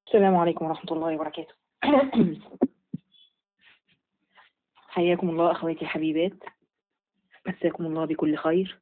السلام عليكم ورحمة الله وبركاته حياكم الله أخواتي الحبيبات مساكم الله بكل خير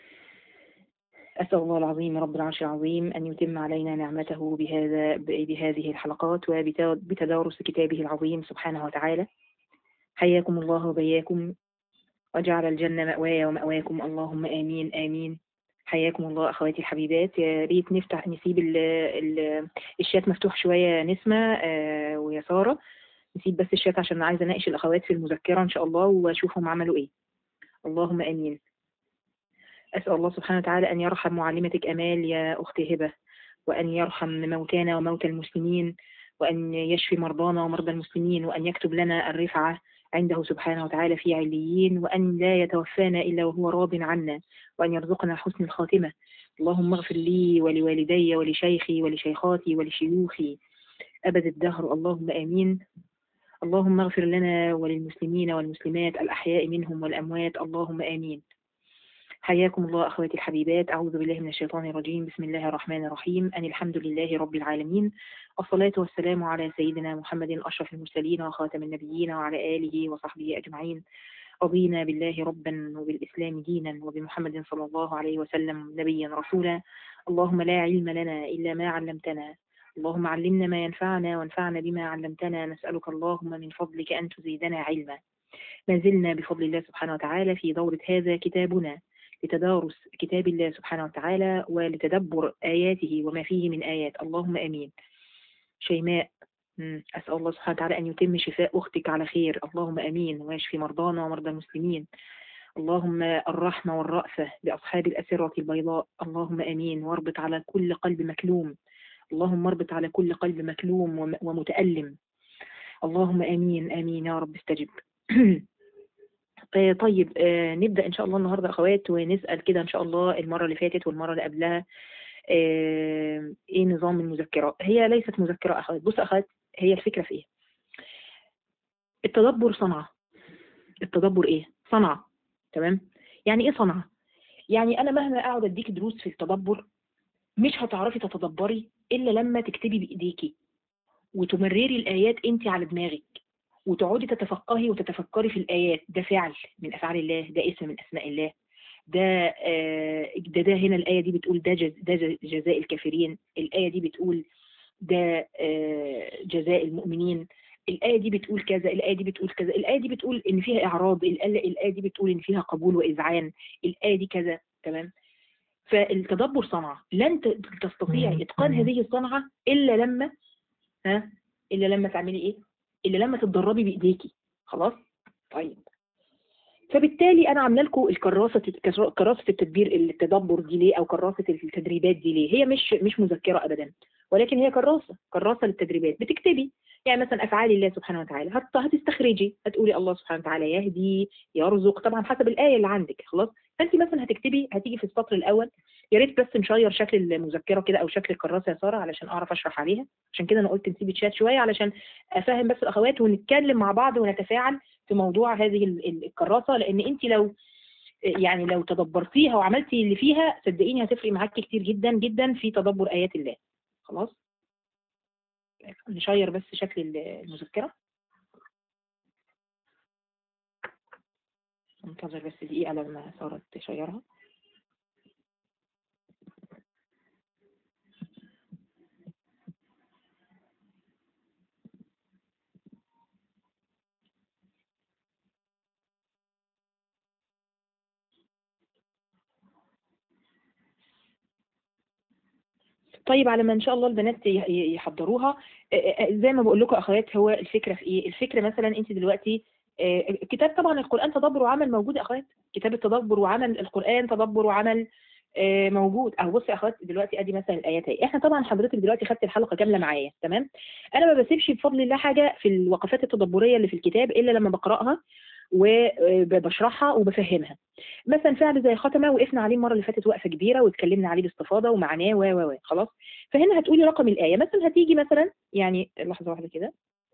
أسأل الله العظيم رب العرش العظيم أن يتم علينا نعمته بهذا بهذه الحلقات وبتدارس كتابه العظيم سبحانه وتعالى حياكم الله وبياكم وجعل الجنة مأواي ومأواكم اللهم آمين آمين حياكم الله أخواتي الحبيبات يا ريت نفتح نسيب ال ال الشات مفتوح شوية نسمة آه ويا سارة نسيب بس الشات عشان عايزة أناقش الأخوات في المذكرة إن شاء الله وأشوفهم عملوا إيه اللهم آمين أسأل الله سبحانه وتعالى أن يرحم معلمتك أمال يا أختي هبة وأن يرحم موتانا وموتى المسلمين وأن يشفي مرضانا ومرضى المسلمين وأن يكتب لنا الرفعة عنده سبحانه وتعالى في عليين وأن لا يتوفانا إلا وهو راض عنا وأن يرزقنا حسن الخاتمة اللهم اغفر لي ولوالدي ولشيخي ولشيخاتي ولشيوخي أبد الدهر اللهم آمين اللهم اغفر لنا وللمسلمين والمسلمات الأحياء منهم والأموات اللهم آمين حياكم الله أخواتي الحبيبات أعوذ بالله من الشيطان الرجيم بسم الله الرحمن الرحيم أن الحمد لله رب العالمين الصلاة والسلام على سيدنا محمد أشرف المرسلين وخاتم النبيين وعلى آله وصحبه أجمعين رضينا بالله ربا وبالإسلام دينا وبمحمد صلى الله عليه وسلم نبيا رسولا اللهم لا علم لنا إلا ما علمتنا اللهم علمنا ما ينفعنا وانفعنا بما علمتنا نسألك اللهم من فضلك أن تزيدنا علما ما زلنا بفضل الله سبحانه وتعالى في دورة هذا كتابنا لتدارس كتاب الله سبحانه وتعالى ولتدبر آياته وما فيه من آيات اللهم أمين شيماء أسأل الله سبحانه وتعالى أن يتم شفاء أختك على خير اللهم أمين ويشفي مرضانا ومرضى المسلمين اللهم الرحمة والرأفة بأصحاب الأسرة البيضاء اللهم أمين واربط على كل قلب مكلوم اللهم اربط على كل قلب مكلوم ومتألم اللهم آمين آمين يا رب استجب طيب آه نبدا ان شاء الله النهارده اخوات ونسال كده ان شاء الله المره اللي فاتت والمره اللي قبلها آه ايه نظام المذكرات هي ليست مذكره اخوات بص اخوات هي الفكره في ايه التدبر صنعه التدبر ايه صنعه تمام يعني ايه صنعه يعني انا مهما اقعد اديك دروس في التدبر مش هتعرفي تتدبري الا لما تكتبي بايديكي وتمرري الايات انت على دماغك وتقعدي تتفقهي وتتفكري في الآيات ده فعل من أفعال الله ده اسم من أسماء الله ده آه ده ده هنا الآية دي بتقول ده جز ده جزاء الكافرين الآية دي بتقول ده آه جزاء المؤمنين الآية دي بتقول كذا الآية دي بتقول كذا الآية دي بتقول إن فيها إعراب الآية دي بتقول إن فيها قبول وإذعان الآية دي كذا تمام فالتدبر صنعة لن تستطيعي إتقان هذه الصنعة إلا لما ها إلا لما تعملي إيه اللي لما تتدربي بايديكي خلاص طيب فبالتالي انا عامله لكم الكراسه كراسه التدبير التدبر دي ليه او كراسه التدريبات دي ليه هي مش مش مذكره ابدا ولكن هي كراسه كراسه للتدريبات بتكتبي يعني مثلا افعال الله سبحانه وتعالى هتستخرجي هتقولي الله سبحانه وتعالى يهدي يرزق طبعا حسب الايه اللي عندك خلاص فانت مثلا هتكتبي هتيجي في السطر الاول يا ريت بس نشير شكل المذكره كده او شكل الكراسه يا ساره علشان اعرف اشرح عليها عشان كده انا قلت نسيب الشات شويه علشان افهم بس الاخوات ونتكلم مع بعض ونتفاعل في موضوع هذه الكراسه لان انت لو يعني لو تدبرتيها وعملتي اللي فيها صدقيني هتفرق معاكي كتير جدا جدا في تدبر ايات الله خلاص نشير بس شكل المذكره انتظر بس دقيقه لما ساره تشيرها طيب على ما ان شاء الله البنات يحضروها زي ما بقول لكم اخوات هو الفكره في ايه الفكره مثلا انت دلوقتي كتاب طبعا القران تدبر وعمل موجود يا اخوات كتاب التدبر وعمل القران تدبر وعمل موجود اهو بصي يا اخوات دلوقتي ادي مثلا الايات اهي احنا طبعا حضرتك دلوقتي خدت الحلقه كامله معايا تمام انا ما بسيبش بفضل الله حاجه في الوقفات التدبريه اللي في الكتاب الا لما بقراها وبشرحها وبفهمها مثلا فعل زي ختمه وقفنا عليه المره اللي فاتت وقفه كبيره واتكلمنا عليه باستفاضه ومعناه و و خلاص فهنا هتقولي رقم الايه مثلا هتيجي مثلا يعني لحظه واحده كده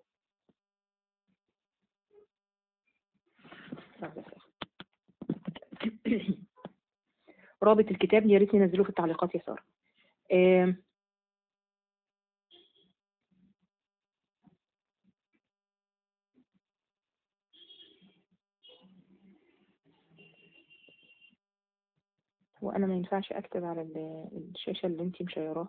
رابط الكتاب يا ريت ننزله في التعليقات يا ساره وانا ما ينفعش اكتب على ال- الشاشة اللي انتي مشيراها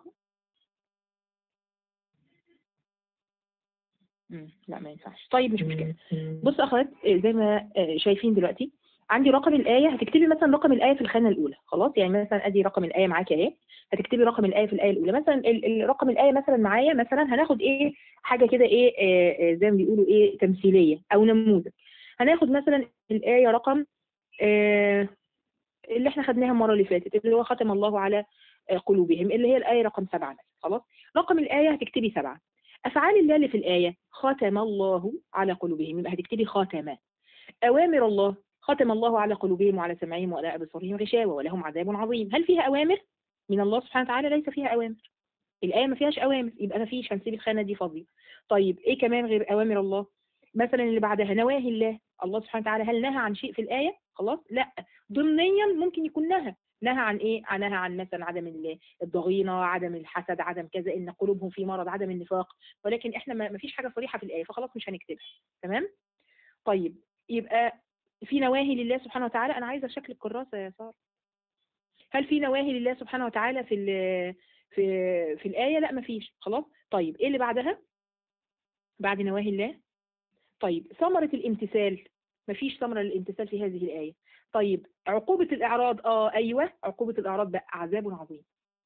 مم، لا ما ينفعش طيب مش مشكلة بص يا اخوات آه، زي ما آه، شايفين دلوقتي عندي رقم الآية هتكتبي مثلا رقم الآية في الخانة الأولى خلاص يعني مثلا ادي رقم الآية معاكي اهي هتكتبي رقم الآية في الآية الأولى مثلا ال- ال- رقم الآية مثلا معايا مثلا هناخد ايه حاجة كده ايه آه، آه، زي ما بيقولوا ايه تمثيلية أو نموذج هناخد مثلا الآية رقم آه، اللي احنا خدناها المرة اللي فاتت اللي هو ختم الله على آه، قلوبهم اللي هي الآية رقم سبعة مثلا خلاص رقم الآية هتكتبي سبعة أفعال الله اللي في الآية ختم الله على قلوبهم يبقى هتكتبي خاتمة أوامر الله ختم الله على قلوبهم وعلى سمعهم وعلى أبصارهم غشاوة ولهم عذاب عظيم هل فيها أوامر؟ من الله سبحانه وتعالى ليس فيها أوامر الآية ما فيهاش أوامر يبقى ما فيش هنسيب الخانة دي فاضية طيب إيه كمان غير أوامر الله؟ مثلا اللي بعدها نواهي الله الله سبحانه وتعالى هل نهى عن شيء في الآية؟ خلاص لا ضمنيا ممكن يكون نهى نهى عن ايه؟ نهى عن مثلا عدم ال- الضغينه، عدم الحسد، عدم كذا ان قلوبهم في مرض، عدم النفاق، ولكن احنا ما ما فيش حاجه صريحه في الايه فخلاص مش هنكتبها، تمام؟ طيب يبقى في نواهي لله سبحانه وتعالى انا عايزه شكل الكراسه يا ساره. هل في نواهي لله سبحانه وتعالى في ال- في في الايه؟ لا ما فيش، خلاص؟ طيب ايه اللي بعدها؟ بعد نواهي الله طيب ثمرة الامتثال مفيش ثمرة للامتثال في هذه الآية طيب عقوبة الإعراض آه أيوة عقوبة الإعراض بقى عذاب عظيم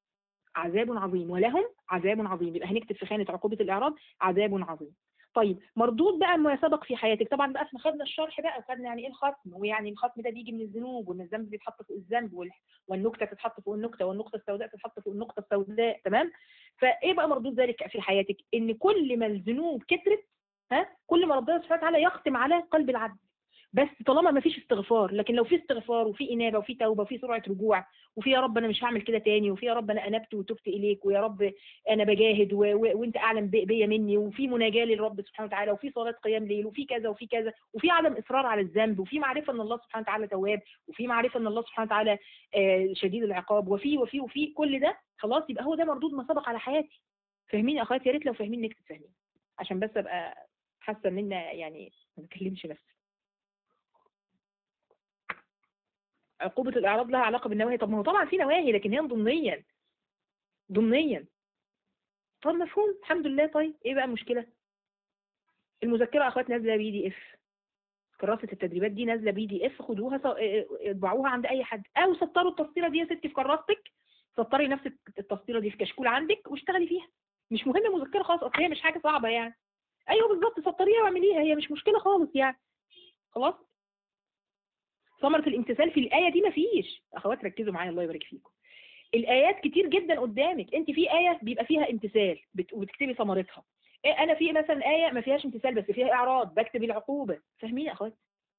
عذاب عظيم ولهم عذاب عظيم يبقى هنكتب في خانة عقوبة الإعراض عذاب عظيم طيب مردود بقى ما سبق في حياتك طبعا بقى احنا خدنا الشرح بقى وخدنا يعني ايه الختم ويعني الختم ده بيجي من الذنوب وان الذنب بيتحط فوق الذنب وال- والنكته تتحط فوق النكته والنقطه السوداء تتحط فوق النقطه السوداء تمام فايه بقى مردود ذلك في حياتك ان كل ما الذنوب كترت ها كل ما ربنا سبحانه وتعالى يختم على قلب العبد بس طالما ما فيش استغفار لكن لو في استغفار وفي انابه وفي توبه وفي سرعه رجوع وفي يا رب انا مش هعمل كده تاني وفي يا رب انا انبت وتبت اليك ويا رب انا بجاهد و... و... وانت اعلم بي- بيا مني وفي مناجاه للرب سبحانه وتعالى وفي صلاه قيام ليل وفي كذا وفي كذا وفي عدم اصرار على الذنب وفي معرفه ان الله سبحانه وتعالى تواب وفي معرفه ان الله سبحانه وتعالى آه، شديد العقاب وفي وفي وفي كل ده خلاص يبقى هو ده مردود ما سبق على حياتي فاهمين يا اخواتي يا ريت لو فاهمين نكتب فاهمين عشان بس ابقى حاسه ان إنا يعني ما بكلمش نفسي عقوبة الإعراض لها علاقة بالنواهي طب ما هو طبعا في نواهي لكن هي ضمنيا ضمنيا طب مفهوم الحمد لله طيب ايه بقى المشكلة المذكرة يا اخوات نازلة بي دي اف كراسة التدريبات دي نازلة بي دي اف خدوها ص- اه- اطبعوها عند اي حد او سطروا التسطيرة دي يا ستي في كراستك سطري نفس التسطيرة دي في كشكول عندك واشتغلي فيها مش مهم مذكرة خالص اصل هي مش حاجة صعبة يعني ايوه بالظبط سطريها واعمليها هي مش مشكلة خالص يعني خلاص ثمرة الامتثال في الآية دي مفيش أخوات ركزوا معايا الله يبارك فيكم الآيات كتير جدا قدامك أنت في آية بيبقى فيها امتثال بت- وبتكتبي ثمرتها إيه أنا في مثلا آية ما فيهاش امتثال بس فيها إعراض بكتب العقوبة فاهمين يا أخوات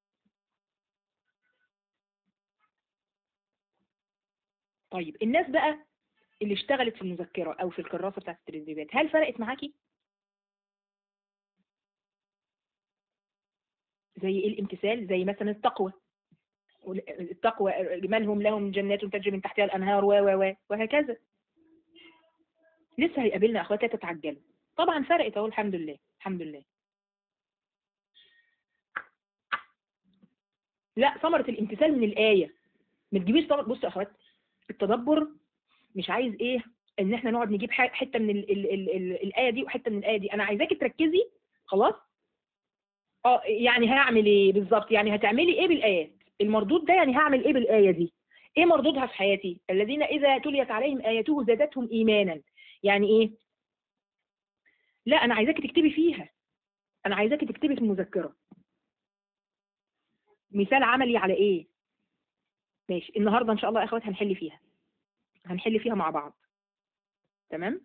طيب الناس بقى اللي اشتغلت في المذكرة أو في الكراسة بتاعت التدريبات هل فرقت معاكي؟ زي ايه الامتثال زي مثلا التقوى التقوى من هم لهم جنات تجري من تحتها الانهار و و و وهكذا لسه هيقابلنا اخوات لا تتعجلوا طبعا فرقت اهو الحمد لله الحمد لله لا ثمرة الامتثال من الآية ما تجيبيش ثمرة بصوا يا اخوات التدبر مش عايز ايه ان احنا نقعد نجيب ح- حتة من ال ال ال ال الآية دي وحتة من الآية دي انا عايزاكي تركزي خلاص اه يعني هعمل ايه بالظبط يعني هتعملي ايه بالآيات المردود ده يعني هعمل ايه بالآية دي ايه مردودها في حياتي الذين اذا تليت عليهم آياته زادتهم ايمانا يعني ايه لا انا عايزاكي تكتبي فيها انا عايزاكي تكتبي في المذكرة مثال عملي على ايه ماشي النهارده ان شاء الله يا اخوات هنحل فيها هنحل فيها مع بعض تمام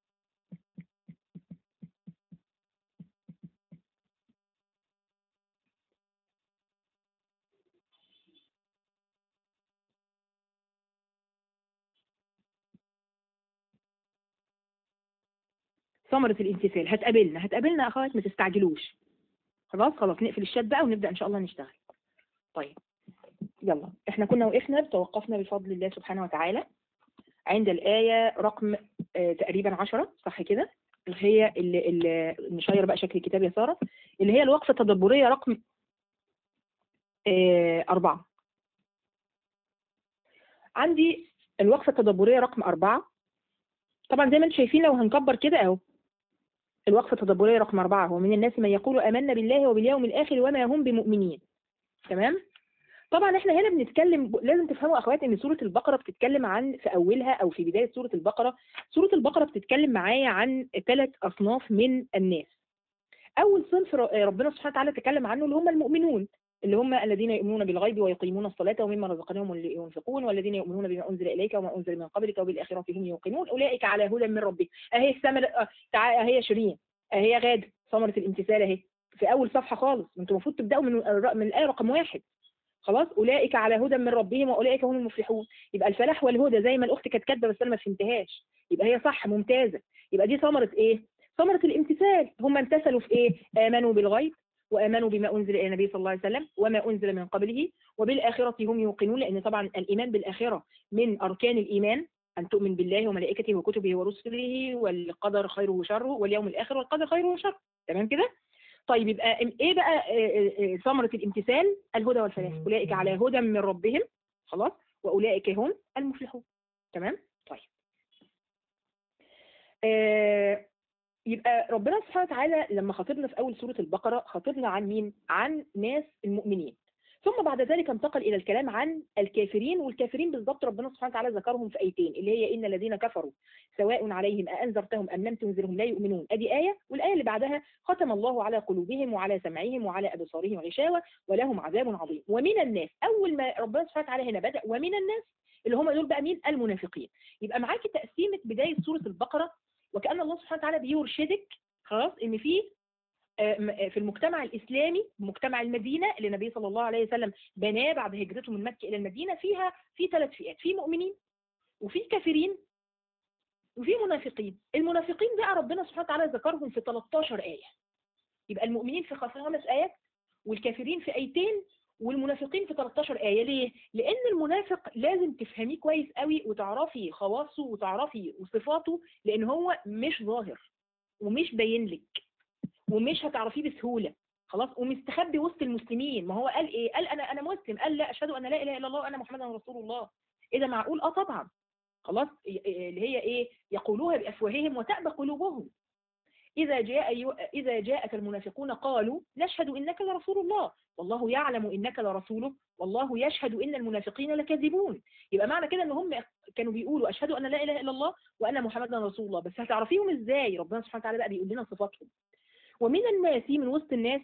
ثمرة الامتثال هتقابلنا هتقابلنا يا اخوات ما تستعجلوش خلاص خلاص نقفل الشات بقى ونبدأ ان شاء الله نشتغل طيب يلا احنا كنا وقفنا توقفنا بفضل الله سبحانه وتعالى عند الآية رقم آه تقريبا عشرة صح كده اللي هي اللي, اللي نشير بقى شكل الكتاب يا سارة اللي هي الوقفة التدبرية رقم آه أربعة عندي الوقفة التدبرية رقم أربعة طبعا زي ما انتم شايفين لو هنكبر كده اهو الوقفة التدبرية رقم أربعة هو من الناس من يقول آمنا بالله وباليوم الآخر وما هم بمؤمنين تمام طبعا احنا هنا بنتكلم لازم تفهموا اخوات ان سوره البقره بتتكلم عن في اولها او في بدايه سوره البقره سوره البقره بتتكلم معايا عن ثلاث اصناف من الناس اول صنف ر- ربنا سبحانه وتعالى تكلم عنه اللي هم المؤمنون اللي هم الذين يؤمنون بالغيب ويقيمون الصلاة ومما رزقناهم ينفقون والذين يؤمنون بما أنزل إليك وما أنزل من قبلك وبالآخرة هم يوقنون أولئك على هدى من ربهم أهي الثمر آه، تعا- أهي شيرين أهي غادة ثمرة الامتثال أهي في أول صفحة خالص انتوا المفروض تبدأوا من الر- من الآية رقم واحد خلاص أولئك على هدى من ربهم وأولئك هم المفلحون يبقى الفلاح والهدى زي ما الأخت كانت كاتبة بس أنا ما فهمتهاش يبقى هي صح ممتازة يبقى دي ثمرة إيه؟ ثمرة الامتثال هم امتثلوا في إيه؟ آمنوا بالغيب وآمنوا بما أنزل إلى النبي صلى الله عليه وسلم وما أنزل من قبله وبالآخرة هم يوقنون لأن طبعا الإيمان بالآخرة من أركان الإيمان أن تؤمن بالله وملائكته وكتبه ورسله والقدر خيره وشره واليوم الآخر والقدر خيره وشره تمام كده؟ طيب يبقى ايه بقى آه، آه، ثمرة الامتثال الهدى والفلاح أولئك على هدى من ربهم خلاص وأولئك هم المفلحون تمام طيب آه، يبقى ربنا سبحانه وتعالى لما خاطبنا في أول سورة البقرة خاطبنا عن مين؟ عن ناس المؤمنين ثم بعد ذلك انتقل إلى الكلام عن الكافرين والكافرين بالضبط ربنا سبحانه وتعالى ذكرهم في آيتين اللي هي إن الذين كفروا سواء عليهم أأنذرتهم أم لم تنذرهم لا يؤمنون أدي آية والآية اللي بعدها ختم الله على قلوبهم وعلى سمعهم وعلى أبصارهم غشاوة ولهم عذاب عظيم ومن الناس أول ما ربنا سبحانه وتعالى هنا بدأ ومن الناس اللي هم دول بقى مين المنافقين يبقى معاكي تقسيمة بداية سورة البقرة وكأن الله سبحانه وتعالى بيرشدك خلاص إن في آه، م- آه، في المجتمع الإسلامي مجتمع المدينة اللي النبي صلى الله عليه وسلم بناه بعد هجرته من مكة إلى المدينة فيها في ثلاث فئات في مؤمنين وفي كافرين وفي منافقين المنافقين بقى ربنا سبحانه وتعالى ذكرهم في 13 آية يبقى المؤمنين في خمس آيات والكافرين في آيتين والمنافقين في 13 آية ليه؟ لأن المنافق لازم تفهميه كويس قوي وتعرفي خواصه وتعرفي صفاته لأن هو مش ظاهر ومش باين لك ومش هتعرفيه بسهولة خلاص ومستخبي وسط المسلمين ما هو قال ايه قال انا انا مسلم قال لا اشهد ان لا اله الا الله وانا محمدا رسول الله ايه ده معقول اه طبعا خلاص ي- ي- اللي هي ايه يقولوها بافواههم وتأبى قلوبهم اذا جاء يو- اذا جاءك المنافقون قالوا نشهد انك لرسول الله والله يعلم انك لرسوله والله يشهد ان المنافقين لكاذبون يبقى معنى كده ان هم كانوا بيقولوا اشهد ان لا اله الا الله وان محمدا رسول الله بس هتعرفيهم ازاي ربنا سبحانه وتعالى بقى بيقول لنا صفاتهم ومن الناس من وسط الناس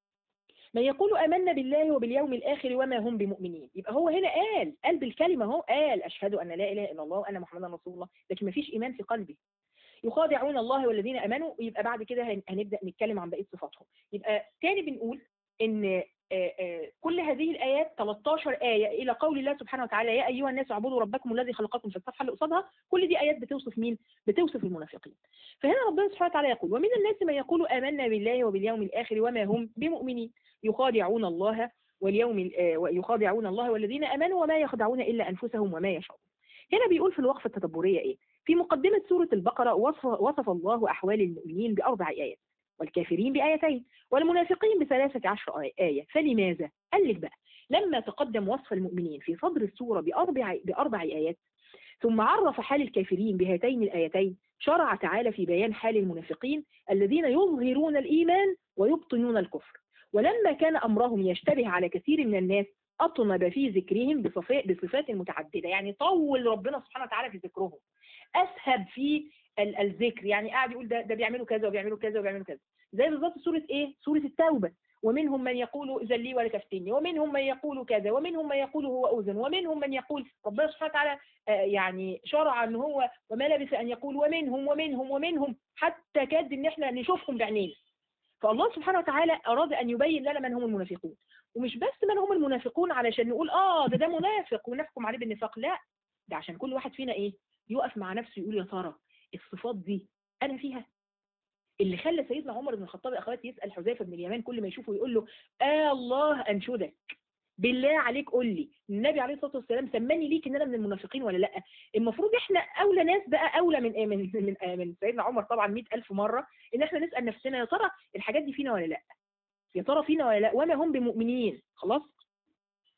من يقول آمنا بالله وباليوم الآخر وما هم بمؤمنين يبقى هو هنا قال قال بالكلمة هو قال أشهد أن لا إله إلا الله وأن محمدا رسول الله لكن ما فيش إيمان في قلبه يخادعون الله والذين آمنوا يبقى بعد كده هن- هنبدأ نتكلم عن بقية صفاتهم يبقى تاني بنقول إن آه، آه، كل هذه الآيات 13 آية إلى قول الله سبحانه وتعالى يا أيها الناس اعبدوا ربكم الذي خلقكم في الصفحة اللي قصادها كل دي آيات بتوصف مين؟ بتوصف المنافقين فهنا ربنا سبحانه وتعالى يقول ومن الناس من يقول آمنا بالله وباليوم الآخر وما هم بمؤمنين يخادعون الله واليوم ال- آه، ويخادعون الله والذين آمنوا وما يخدعون إلا أنفسهم وما يشعرون هنا بيقول في الوقفة التدبرية إيه؟ في مقدمة سورة البقرة وصف, وصف الله أحوال المؤمنين بأربع آيات والكافرين بآيتين والمنافقين بثلاثة عشر آي- آية فلماذا؟ قال لك بقى لما تقدم وصف المؤمنين في صدر السورة بأربع, بأربع آيات ثم عرف حال الكافرين بهاتين الآيتين شرع تعالى في بيان حال المنافقين الذين يظهرون الإيمان ويبطنون الكفر ولما كان أمرهم يشتبه على كثير من الناس أطنب في ذكرهم بصفا- بصفات متعددة يعني طول ربنا سبحانه وتعالى في ذكرهم أسهب في ال- الذكر يعني قاعد يقول ده, ده بيعملوا كذا وبيعملوا كذا وبيعملوا كذا زي بالظبط سورة إيه؟ سورة التوبة ومنهم من يقول إذن لي ولا تفتني ومنهم من يقول كذا ومنهم من يقول هو أذن ومنهم من يقول ربنا سبحانه وتعالى آه، يعني شرع ان هو وما لبث ان يقول ومنهم ومنهم ومنهم حتى كاد ان احنا نشوفهم بعينينا فالله سبحانه وتعالى اراد ان يبين لنا من هم المنافقون ومش بس من هم المنافقون علشان نقول اه ده ده منافق ونحكم عليه بالنفاق لا ده عشان كل واحد فينا ايه يقف مع نفسه يقول يا ترى الصفات دي انا فيها اللي خلى سيدنا عمر بن الخطاب يا اخواتي يسال حذيفه بن اليمان كل ما يشوفه يقول له آه الله انشدك بالله عليك قول لي النبي عليه الصلاه والسلام سماني ليك ان انا من المنافقين ولا لا المفروض احنا اولى ناس بقى اولى من من من, من سيدنا عمر طبعا 100000 مره ان احنا نسال نفسنا يا ترى الحاجات دي فينا ولا لا يا ترى فينا ولا لا وما هم بمؤمنين خلاص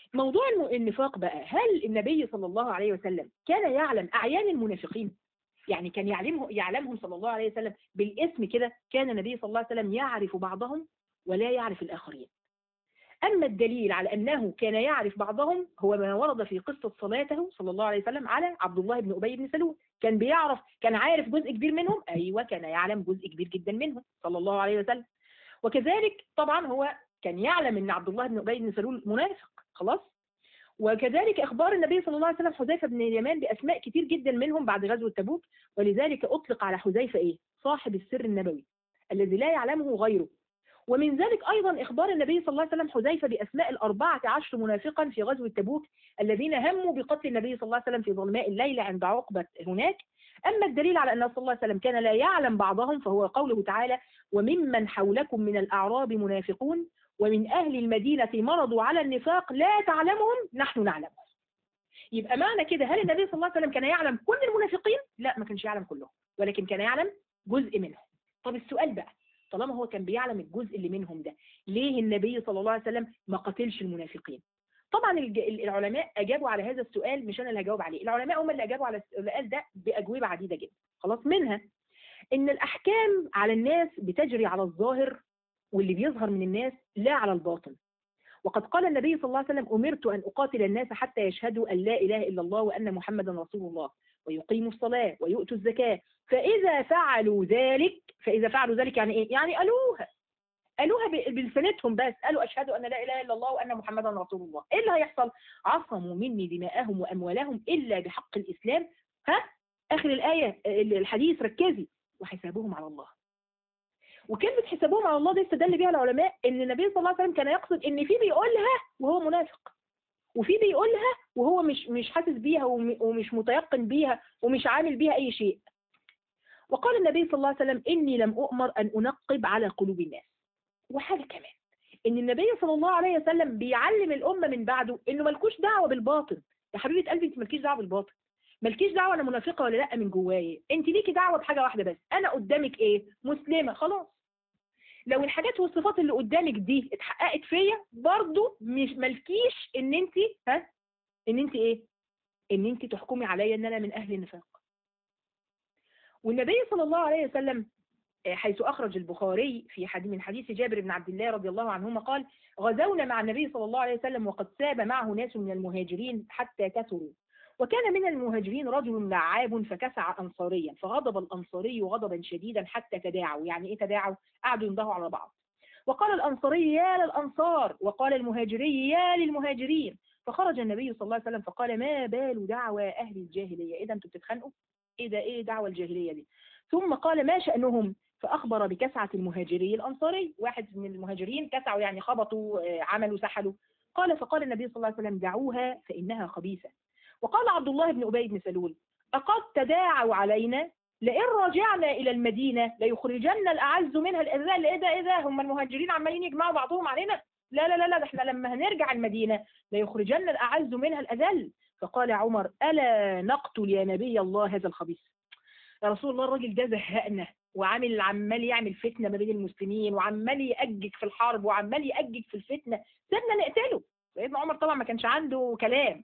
موضوع الم- النفاق بقى هل النبي صلى الله عليه وسلم كان يعلم أعيان المنافقين يعني كان يعلمه يعلمهم صلى الله عليه وسلم بالاسم كده كان النبي صلى الله عليه وسلم يعرف بعضهم ولا يعرف الآخرين أما الدليل على أنه كان يعرف بعضهم هو ما ورد في قصة صلاته صلى الله عليه وسلم على عبد الله بن أبي بن سلول كان بيعرف كان عارف جزء كبير منهم أيوة كان يعلم جزء كبير جدا منهم صلى الله عليه وسلم وكذلك طبعا هو كان يعلم أن عبد الله بن أبي بن سلول منافق خلاص وكذلك أخبار النبي صلى الله عليه وسلم حذيفة بن اليمان بأسماء كتير جدا منهم بعد غزوة تبوك ولذلك أطلق على حذيفة إيه؟ صاحب السر النبوي الذي لا يعلمه غيره ومن ذلك أيضا إخبار النبي صلى الله عليه وسلم حذيفة بأسماء الأربعة عشر منافقا في غزوة تبوك الذين هموا بقتل النبي صلى الله عليه وسلم في ظلماء الليل عند عقبة هناك أما الدليل على أن صلى الله عليه وسلم كان لا يعلم بعضهم فهو قوله تعالى وممن حولكم من الأعراب منافقون ومن أهل المدينة مرضوا على النفاق لا تعلمهم نحن نعلمهم يبقى معنى كده هل النبي صلى الله عليه وسلم كان يعلم كل المنافقين؟ لا ما كانش يعلم كلهم ولكن كان يعلم جزء منهم طب السؤال بقى طالما هو كان بيعلم الجزء اللي منهم ده ليه النبي صلى الله عليه وسلم ما قتلش المنافقين طبعا الج- العلماء اجابوا على هذا السؤال مش انا اللي هجاوب عليه العلماء هم اللي اجابوا على السؤال ده باجوبه عديده جدا خلاص منها ان الاحكام على الناس بتجري على الظاهر واللي بيظهر من الناس لا على الباطن وقد قال النبي صلى الله عليه وسلم أمرت أن أقاتل الناس حتى يشهدوا أن لا إله إلا الله وأن محمدا رسول الله ويقيموا الصلاة ويؤتوا الزكاة فإذا فعلوا ذلك فإذا فعلوا ذلك يعني إيه؟ يعني قالوها قالوها ب- بلسانتهم بس قالوا أشهد أن لا إله إلا الله وأن محمدا رسول الله إيه اللي هيحصل؟ عصموا مني دماءهم وأموالهم إلا بحق الإسلام ها؟ آخر الآية الحديث ركزي وحسابهم على الله وكلمة حسابهم على الله دي استدل بيها العلماء ان النبي صلى الله عليه وسلم كان يقصد ان في بيقولها وهو منافق وفي بيقولها وهو مش مش حاسس بيها وم- ومش متيقن بيها ومش عامل بيها اي شيء وقال النبي صلى الله عليه وسلم اني لم اؤمر ان انقب على قلوب الناس وحاجه كمان ان النبي صلى الله عليه وسلم بيعلم الامه من بعده انه ملكوش دعوه بالباطن يا حبيبه قلبي انت مالكيش دعوه بالباطن مالكيش دعوه انا منافقه ولا لا من جوايا انت ليكي دعوه بحاجه واحده بس انا قدامك ايه مسلمه خلاص لو الحاجات والصفات اللي قدامك دي اتحققت فيا برضو مش مالكيش ان انت ها ان انت ايه ان انت تحكمي عليا ان انا من اهل النفاق والنبي صلى الله عليه وسلم آه، حيث اخرج البخاري في حديث من حديث جابر بن عبد الله رضي الله عنهما قال غزونا مع النبي صلى الله عليه وسلم وقد ساب معه ناس من المهاجرين حتى كثروا وكان من المهاجرين رجل لعاب فكسع أنصاريا فغضب الأنصاري غضبا شديدا حتى تداعوا يعني إيه تداعوا؟ قعدوا ينضهوا على بعض وقال الأنصاري يا للأنصار وقال المهاجري يا للمهاجرين فخرج النبي صلى الله عليه وسلم فقال ما بال دعوى أهل الجاهلية إيه ده أنتوا بتتخانقوا؟ إيه ده إيه دعوى الجاهلية دي؟ ثم قال ما شأنهم؟ فأخبر بكسعة المهاجري الأنصاري واحد من المهاجرين كسعوا يعني خبطوا آه، عملوا سحلوا قال فقال النبي صلى الله عليه وسلم دعوها فإنها خبيثة وقال عبد الله بن أبي بن سلول أقد تداعوا علينا لئن رجعنا إلى المدينة ليخرجن الأعز منها الأذل إيه ده إيه ده هم المهاجرين عمالين يجمعوا بعضهم علينا لا لا لا لا ده احنا لما هنرجع المدينة ليخرجن الأعز منها الأذل فقال عمر ألا نقتل يا نبي الله هذا الخبيث يا رسول الله الراجل ده زهقنا وعامل عمال يعمل فتنة ما بين المسلمين وعمال يأجج في الحرب وعمال يأجج في الفتنة سيبنا نقتله سيدنا عمر طبعا ما كانش عنده كلام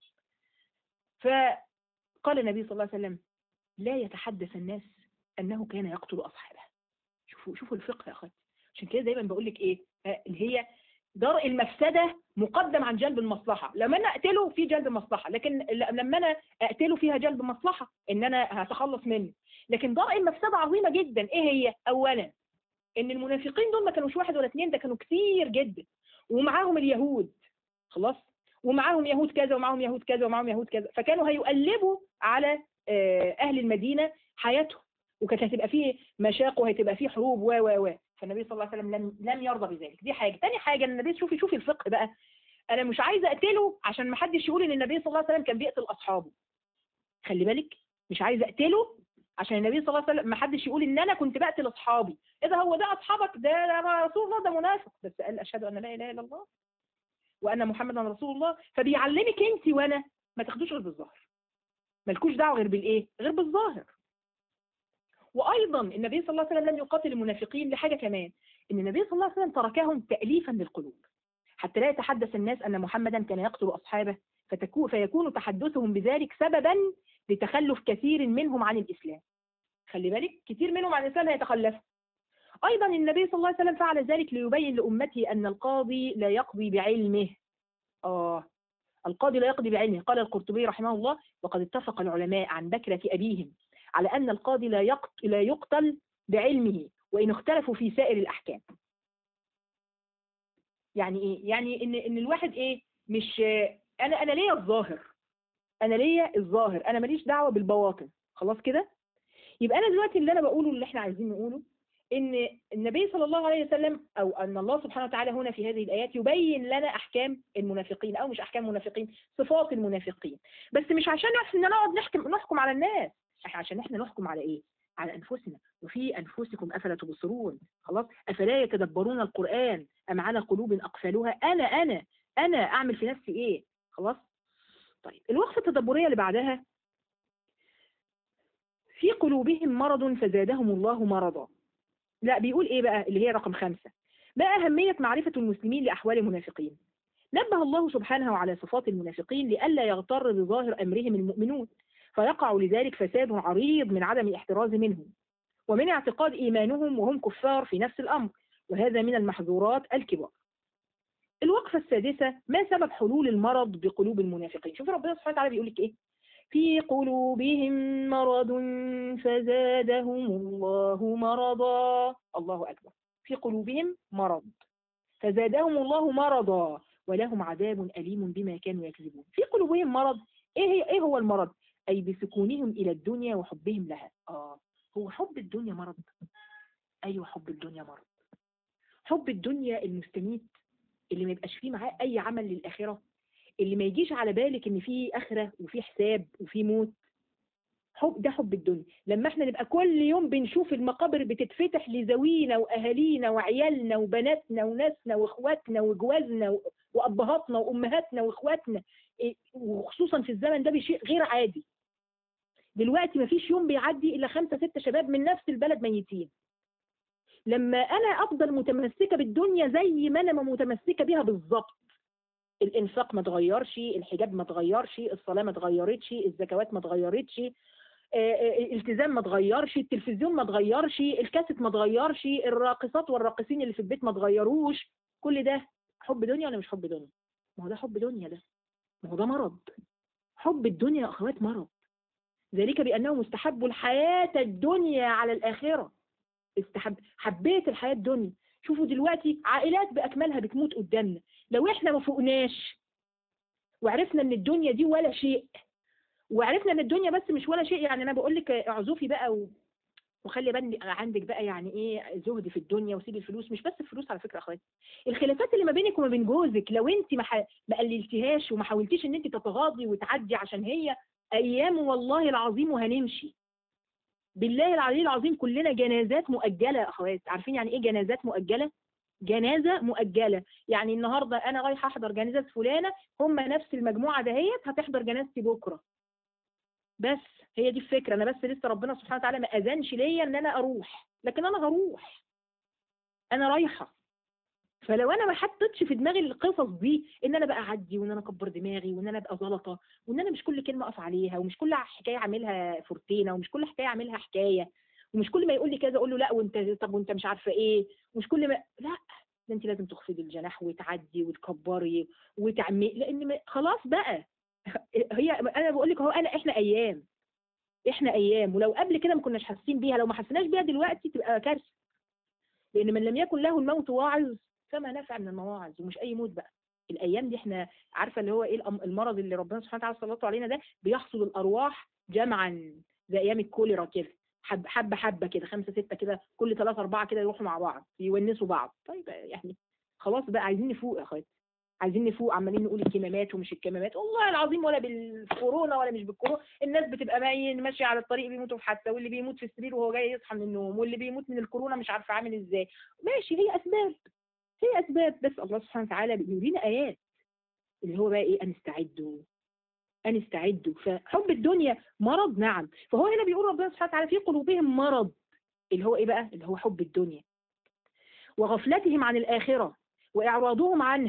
فقال النبي صلى الله عليه وسلم لا يتحدث الناس أنه كان يقتل أصحابه شوفوا شوفوا الفقه يا أخواتي عشان كده دايما بقول لك إيه آه، اللي هي درء المفسدة مقدم عن جلب المصلحة لما أنا أقتله في جلب مصلحة لكن ل- لما أنا أقتله فيها جلب مصلحة إن أنا هتخلص منه لكن درء المفسدة عظيمة جدا إيه هي أولا إن المنافقين دول ما كانوش واحد ولا اثنين ده كانوا كتير جدا ومعاهم اليهود خلاص ومعاهم يهود كذا ومعاهم يهود كذا ومعاهم يهود كذا فكانوا هيقلبوا على آه، أهل المدينة حياتهم وكانت هتبقى فيه مشاق وهتبقى فيه حروب و و و فالنبي صلى الله عليه وسلم لم لم يرضى بذلك دي حاجه تاني حاجه ان النبي شوفي شوفي الفقه بقى انا مش عايزه اقتله عشان ما حدش يقول ان النبي صلى الله عليه وسلم كان بيقتل اصحابه خلي بالك مش عايزه اقتله عشان النبي صلى الله عليه وسلم ما حدش يقول ان انا كنت بقتل اصحابي ايه ده هو ده اصحابك ده ده رسول الله ده منافق بس قال اشهد ان لا اله الا الله وان محمدا رسول الله فبيعلمك انت وانا ما تاخدوش غير بالظاهر مالكوش دعوه غير بالايه غير بالظاهر وايضا النبي صلى الله عليه وسلم لم يقاتل المنافقين لحاجه كمان ان النبي صلى الله عليه وسلم تركهم تاليفا للقلوب حتى لا يتحدث الناس أن محمدا كان يقتل أصحابه فتكون فيكون تحدثهم بذلك سببا لتخلف كثير منهم عن الإسلام خلي بالك كثير منهم عن الإسلام هيتخلفوا أيضا النبي صلى الله عليه وسلم فعل ذلك ليبين لأمته أن القاضي لا يقضي بعلمه آه القاضي لا يقضي بعلمه قال القرطبي رحمه الله وقد اتفق العلماء عن بكرة أبيهم على أن القاضي لا يقتل, لا يقتل بعلمه وإن اختلفوا في سائر الأحكام يعني إيه؟ يعني إن, إن الواحد إيه مش أنا أنا ليا الظاهر أنا ليا الظاهر أنا ماليش دعوة بالبواطن خلاص كده يبقى أنا دلوقتي اللي أنا بقوله اللي إحنا عايزين نقوله ان النبي صلى الله عليه وسلم او ان الله سبحانه وتعالى هنا في هذه الايات يبين لنا احكام المنافقين او مش احكام المنافقين صفات المنافقين بس مش عشان احنا نقعد نحكم نحكم على الناس عشان احنا نحكم على ايه على انفسنا وفي انفسكم افلا تبصرون خلاص افلا يتدبرون القران ام على قلوب اقفلوها انا انا انا اعمل في نفسي ايه خلاص طيب الوقفه التدبريه اللي بعدها في قلوبهم مرض فزادهم الله مرضا لا بيقول ايه بقى اللي هي رقم خمسة ما أهمية معرفة المسلمين لأحوال المنافقين نبه الله سبحانه على صفات المنافقين لئلا يغتر بظاهر أمرهم المؤمنون فيقع لذلك فساد عريض من عدم الاحتراز منهم ومن اعتقاد إيمانهم وهم كفار في نفس الأمر وهذا من المحظورات الكبار الوقفة السادسة ما سبب حلول المرض بقلوب المنافقين شوف ربنا سبحانه وتعالى بيقول لك ايه في قلوبهم مرض فزادهم الله مرضا الله أكبر في قلوبهم مرض فزادهم الله مرضا ولهم عذاب أليم بما كانوا يكذبون في قلوبهم مرض إيه, هي إيه هو المرض أي بسكونهم إلى الدنيا وحبهم لها آه هو حب الدنيا مرض أيوة حب الدنيا مرض حب الدنيا المستميت اللي ما يبقاش فيه معاه أي عمل للآخرة اللي ما يجيش على بالك ان في اخره وفي حساب وفي موت حب ده حب الدنيا لما احنا نبقى كل يوم بنشوف المقابر بتتفتح لذوينا واهالينا وعيالنا وبناتنا وناسنا واخواتنا وجوازنا وابهاتنا وامهاتنا واخواتنا وخصوصا في الزمن ده بشيء غير عادي دلوقتي مفيش يوم بيعدي الا خمسة ستة شباب من نفس البلد ميتين لما انا افضل متمسكة بالدنيا زي ما انا متمسكة بيها بالظبط الانفاق ما اتغيرش الحجاب ما اتغيرش الصلاه ما اتغيرتش الزكوات ما اتغيرتش الالتزام ما اتغيرش التلفزيون ما اتغيرش الكاسيت ما اتغيرش الراقصات والراقصين اللي في البيت ما اتغيروش كل ده حب دنيا ولا مش حب دنيا ما هو ده حب دنيا ده ما هو ده مرض حب الدنيا يا اخوات مرض ذلك بانهم استحبوا الحياه الدنيا على الاخره استحب حبيت الحياه الدنيا شوفوا دلوقتي عائلات باكملها بتموت قدامنا لو احنا ما فوقناش وعرفنا ان الدنيا دي ولا شيء وعرفنا ان الدنيا بس مش ولا شيء يعني انا بقول لك اعزفي بقى و... وخلي بالك عندك بقى يعني ايه زهد في الدنيا وسيبي الفلوس مش بس الفلوس على فكره اخواتي الخلافات اللي ما بينك وما بين جوزك لو انت ما ح... ما قللتيهاش وما حاولتيش ان انت تتغاضي وتعدي عشان هي ايام والله العظيم وهنمشي بالله العلي العظيم كلنا جنازات مؤجله يا اخوات عارفين يعني ايه جنازات مؤجله جنازه مؤجله يعني النهارده انا رايحه احضر جنازه فلانه هم نفس المجموعه دهيت هتحضر جنازتي بكره بس هي دي الفكره انا بس لسه ربنا سبحانه وتعالى ما اذنش ليا ان انا اروح لكن انا هروح انا رايحه فلو انا ما حطيتش في دماغي القصص دي ان انا بقى اعدي وان انا اكبر دماغي وان انا ابقى زلطه وان انا مش كل كلمه اقف عليها ومش كل حكايه اعملها فورتينه ومش كل حكايه اعملها حكايه ومش كل ما يقول لي كذا اقول له لا وانت طب وانت مش عارفه ايه مش كل ما لا ده انت لازم تخفضي الجناح وتعدي وتكبري وتعمي لان خلاص بقى هي انا بقول لك هو انا احنا ايام احنا ايام ولو قبل كده ما كناش حاسين بيها لو ما حسيناش بيها دلوقتي تبقى كارثه لان من لم يكن له الموت واعظ فما نفع من المواعظ ومش اي موت بقى الايام دي احنا عارفه اللي هو ايه المرض اللي ربنا سبحانه وتعالى سلطه علينا ده بيحصل الارواح جمعا زي ايام الكوليرا كده حبه حبه حبه كده خمسه سته كده كل ثلاثه اربعه كده يروحوا مع بعض يونسوا بعض طيب يعني خلاص بقى عايزين نفوق يا اخواتي عايزين نفوق عمالين نقول الكمامات ومش الكمامات والله العظيم ولا بالكورونا ولا مش بالكورونا الناس بتبقى باين ماشيه على الطريق بيموتوا في حادثه واللي بيموت في السرير وهو جاي يصحى من النوم واللي بيموت من الكورونا مش عارفه عامل ازاي ماشي هي اسباب هي اسباب بس الله سبحانه وتعالى بيورينا ايات اللي هو بقى ايه ان استعدوا ان استعدوا فحب الدنيا مرض نعم فهو هنا بيقول ربنا سبحانه وتعالى في قلوبهم مرض اللي هو ايه بقى اللي هو حب الدنيا وغفلتهم عن الاخره واعراضهم عنها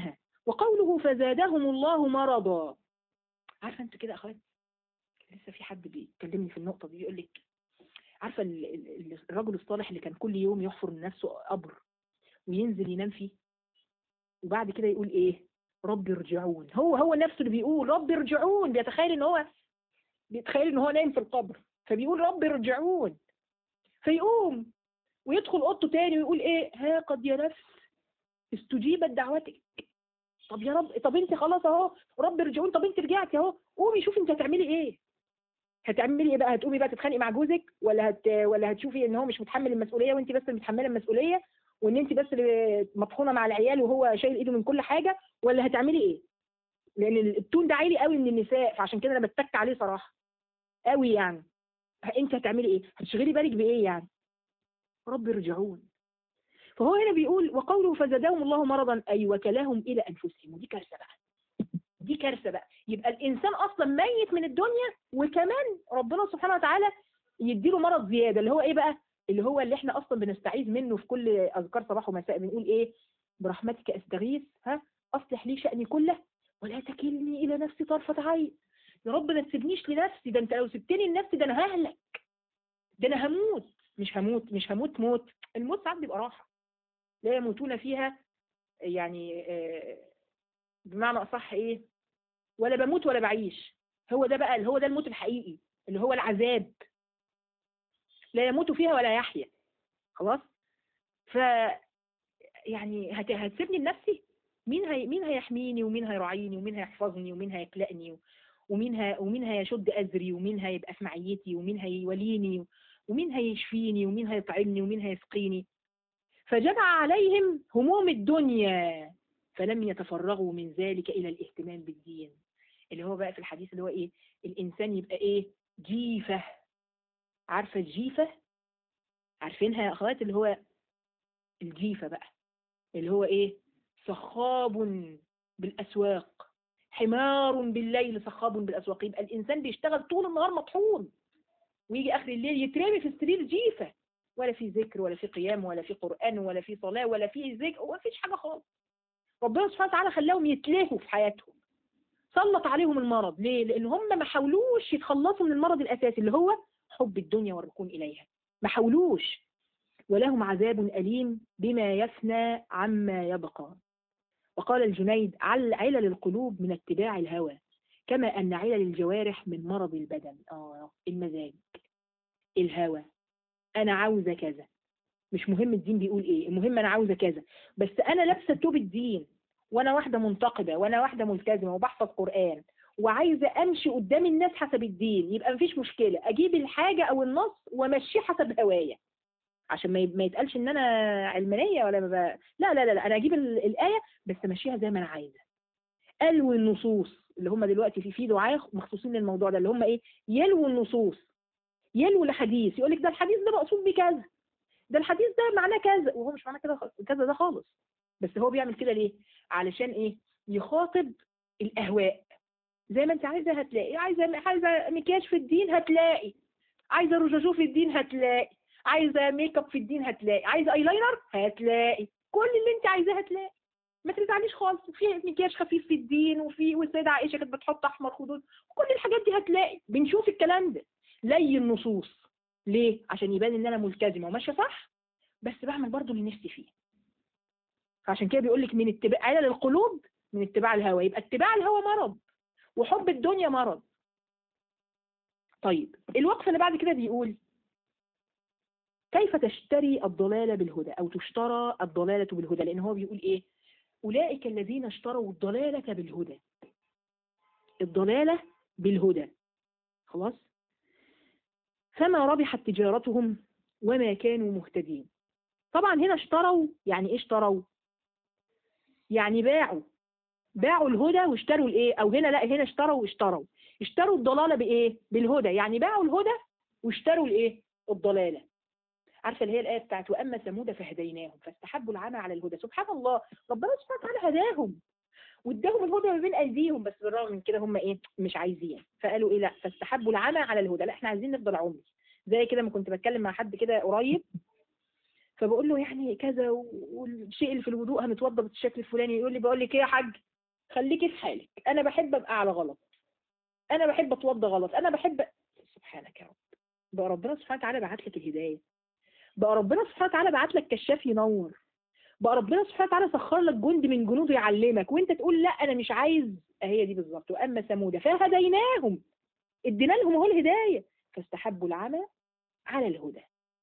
وقوله فزادهم الله مرضا عارفه انت كده يا اخوات لسه في حد بيكلمني في النقطه دي يقول لك عارفه ال- ال- الرجل الصالح اللي كان كل يوم يحفر لنفسه قبر وينزل ينام فيه وبعد كده يقول ايه رب ارجعون هو هو نفسه اللي بيقول رب ارجعون بيتخيل ان هو بيتخيل ان هو نايم في القبر فبيقول رب ارجعون فيقوم ويدخل اوضته تاني ويقول ايه ها قد يا نفس استجيبت دعوتك طب يا رب طب انت خلاص اهو رب ارجعون طب انت رجعتي اهو قومي شوفي انت هتعملي ايه هتعملي ايه بقى هتقومي بقى تتخانقي مع جوزك ولا هت ولا هتشوفي ان هو مش متحمل المسؤوليه وانت بس اللي متحمله المسؤوليه وان انت بس اللي مطحونه مع العيال وهو شايل ايده من كل حاجه ولا هتعملي ايه لان التون ده عالي قوي من النساء فعشان كده انا بتك عليه صراحه قوي يعني انت هتعملي ايه هتشغلي بالك بايه يعني رب ارجعون فهو هنا بيقول وقوله فزادهم الله مرضا اي وكلهم الى انفسهم ودي كارثه بقى دي كارثه بقى يبقى الانسان اصلا ميت من الدنيا وكمان ربنا سبحانه وتعالى يديله مرض زياده اللي هو ايه بقى اللي هو اللي احنا اصلا بنستعيذ منه في كل اذكار صباح ومساء بنقول ايه برحمتك استغيث ها اصلح لي شاني كله ولا تكلني الى نفسي طرفه عين يا رب ما تسيبنيش لنفسي ده انت لو سبتني لنفسي ده انا ههلك ده انا هموت مش هموت مش هموت موت الموت ساعات بيبقى راحه لا يموتون فيها يعني آه، بمعنى اصح ايه ولا بموت ولا بعيش هو ده بقى اللي هو ده الموت الحقيقي اللي هو العذاب لا يموت فيها ولا يحيا خلاص ف يعني هت... هتسيبني لنفسي مين هي... مين هيحميني ومين هيراعيني ومين هيحفظني ومين هيقلقني ومين ه... ومين هيشد اذري ومين هيبقى في معيتي ومين هيوليني ومين هيشفيني ومين هيطعمني ومين هيسقيني فجمع عليهم هموم الدنيا فلم يتفرغوا من ذلك الى الاهتمام بالدين اللي هو بقى في الحديث اللي هو ايه الانسان يبقى ايه جيفه عارفه الجيفه عارفينها يا اخوات اللي هو الجيفه بقى اللي هو ايه صخاب بالاسواق حمار بالليل صخاب بالاسواق يبقى الانسان بيشتغل طول النهار مطحون ويجي اخر الليل يترمي في السرير جيفه ولا في ذكر ولا في قيام ولا في قران ولا في صلاه ولا في ذكر ولا فيش حاجه خالص ربنا سبحانه وتعالى خلاهم يتلهوا في حياتهم سلط عليهم المرض ليه لان هم ما حاولوش يتخلصوا من المرض الاساسي اللي هو حب الدنيا والركون اليها ما حاولوش ولهم عذاب أليم بما يفنى عما يبقى وقال الجنيد عل علل القلوب من اتباع الهوى كما أن علل الجوارح من مرض البدن آه المزاج الهوى أنا عاوزة كذا مش مهم الدين بيقول إيه المهم أنا عاوزة كذا بس أنا لابسة توب الدين وأنا واحدة منتقبة وأنا واحدة ملتزمة وبحفظ قرآن وعايزة أمشي قدام الناس حسب الدين يبقى مفيش مشكلة أجيب الحاجة أو النص وأمشيه حسب هوايا عشان ما ما يتقالش ان انا علمانيه ولا ما ب... لا لا لا لا انا اجيب ال- الايه بس امشيها زي ما انا عايزه الوي النصوص اللي هم دلوقتي في في دعاه مخصوصين للموضوع ده اللي هم ايه يلووا النصوص يلووا الحديث يقول لك ده الحديث ده مقصود بيه كذا ده الحديث ده معناه كذا وهو مش معناه كده خ- كذا ده خالص بس هو بيعمل كده ليه علشان ايه يخاطب الاهواء زي ما انت عايزه هتلاقي عايزه عايزه مكياج في الدين هتلاقي عايزه رجاجو في الدين هتلاقي عايزه ميك اب في الدين هتلاقي عايزه ايلاينر هتلاقي كل اللي انت عايزاه هتلاقي ما تزعليش خالص في مكياج خفيف في الدين وفي والسيده عائشه كانت بتحط احمر خدود كل الحاجات دي هتلاقي بنشوف الكلام ده لي النصوص ليه عشان يبان ان انا ملتزمه وماشيه صح بس بعمل برضو اللي نفسي فيه فعشان كده بيقول لك من اتباع علل القلوب من اتباع الهوى يبقى اتباع الهوى مرض وحب الدنيا مرض طيب الوقف اللي بعد كده بيقول كيف تشتري الضلالة بالهدى أو تشترى الضلالة بالهدى لأن هو بيقول إيه أولئك الذين اشتروا الضلالة بالهدى الضلالة بالهدى خلاص فما ربحت تجارتهم وما كانوا مهتدين طبعا هنا اشتروا يعني ايه اشتروا يعني باعوا باعوا الهدى واشتروا الايه او هنا لا هنا اشتروا واشتروا اشتروا الضلالة بايه بالهدى يعني باعوا الهدى واشتروا الايه الضلالة عارفه اللي هي الايه بتاعت واما ثمود فهديناهم فاستحبوا العمى على الهدى سبحان الله ربنا سبحانه وتعالى هداهم واداهم الهدى ما بين ايديهم بس بالرغم من كده هم ايه مش عايزين فقالوا ايه لا فاستحبوا العمى على الهدى لا احنا عايزين نفضل عمي زي كده ما كنت بتكلم مع حد كده قريب فبقول له يعني كذا والشيء اللي في الوضوء هنتوضى بالشكل الفلاني يقول لي بقول لك ايه يا حاج خليكي في حالك انا بحب ابقى على غلط انا بحب اتوضى غلط انا بحب سبحانك يا رب بقى ربنا سبحانه وتعالى بعت لك الهدايه بقى ربنا سبحانه وتعالى بعت لك كشاف ينور بقى ربنا سبحانه وتعالى سخر لك جند من جنوده يعلمك وانت تقول لا انا مش عايز هي دي بالظبط واما ثمود فهديناهم ادينا لهم هو الهدايه فاستحبوا العمى على الهدى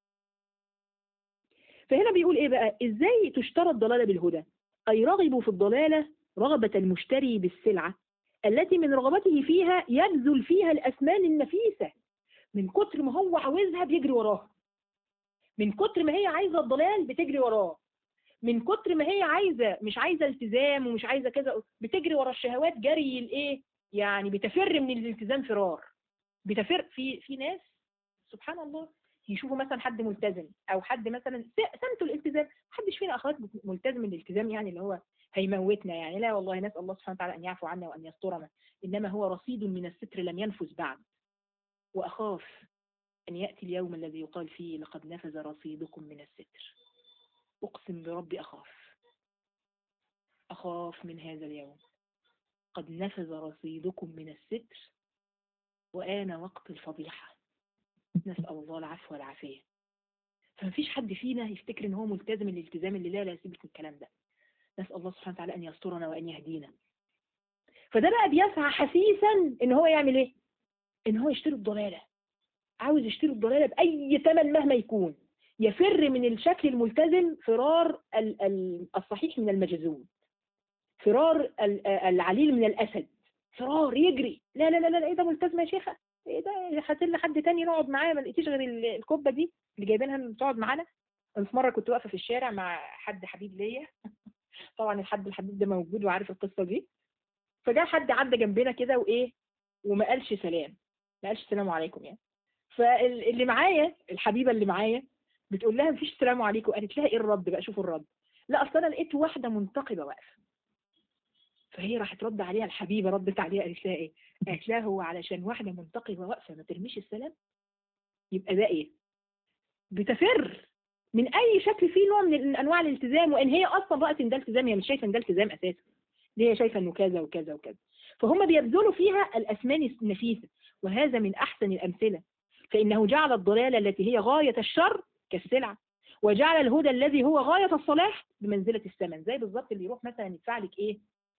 فهنا بيقول ايه بقى ازاي تشترى الضلاله بالهدى اي رغبوا في الضلاله رغبه المشتري بالسلعه التي من رغبته فيها يبذل فيها الأثمان النفيسة من كتر ما هو عاوزها بيجري وراها من كتر ما هي عايزة الضلال بتجري وراه من كتر ما هي عايزة مش عايزة التزام ومش عايزة كذا بتجري ورا الشهوات جري الايه يعني بتفر من الالتزام فرار بتفر في في ناس سبحان الله يشوفوا مثلا حد ملتزم او حد مثلا سمته الالتزام محدش فينا اخوات ملتزم الالتزام يعني اللي هو هيموتنا يعني لا والله نسأل الله سبحانه وتعالى أن يعفو عنا وأن يسترنا إنما هو رصيد من الستر لم ينفذ بعد وأخاف أن يأتي اليوم الذي يقال فيه لقد نفذ رصيدكم من الستر أقسم بربي أخاف أخاف من هذا اليوم قد نفذ رصيدكم من الستر وآن وقت الفضيحة نسأل الله العفو والعافية فمفيش حد فينا يفتكر ان هو ملتزم الالتزام اللي لا لا سيبك من الكلام ده نسأل الله سبحانه وتعالى أن يسترنا وأن يهدينا فده بقى بيسعى حسيسا ان هو يعمل ايه ان هو يشتري الضلالة عاوز يشتري الضلالة بأي ثمن مهما يكون يفر من الشكل الملتزم فرار الصحيح من المجزوم فرار العليل من الأسد فرار يجري لا لا لا لا ايه ده ملتزم يا شيخة ايه ده هات لنا حد تاني نقعد معاه ما لقيتيش غير الكوبه دي اللي جايبينها تقعد معانا انا في مره كنت واقفه في الشارع مع حد حبيب ليا طبعا الحد الحبيب ده موجود وعارف القصه دي فجاء حد عدى جنبنا كده وايه وما قالش سلام ما قالش السلام عليكم يعني فاللي معايا الحبيبه اللي معايا بتقول لها مفيش السلام عليكم قالت لها ايه الرد بقى شوفوا الرد لا اصل انا لقيت واحده منتقبه واقفه فهي راحت رد عليها الحبيبه ردت عليها قالت لها ايه قالت لها هو علشان واحده منتقبه واقفه ما ترميش السلام يبقى ده ايه بتفر من اي شكل فيه نوع من انواع الالتزام وان هي اصلا رأت ان ده التزام هي مش شايفه ان ده التزام اساسا دي هي شايفه انه كذا وكذا وكذا فهم بيبذلوا فيها الاسمان النفيسه وهذا من احسن الامثله فانه جعل الضلاله التي هي غايه الشر كالسلعه وجعل الهدى الذي هو غايه الصلاح بمنزله الثمن زي بالظبط اللي يروح مثلا يدفع لك ايه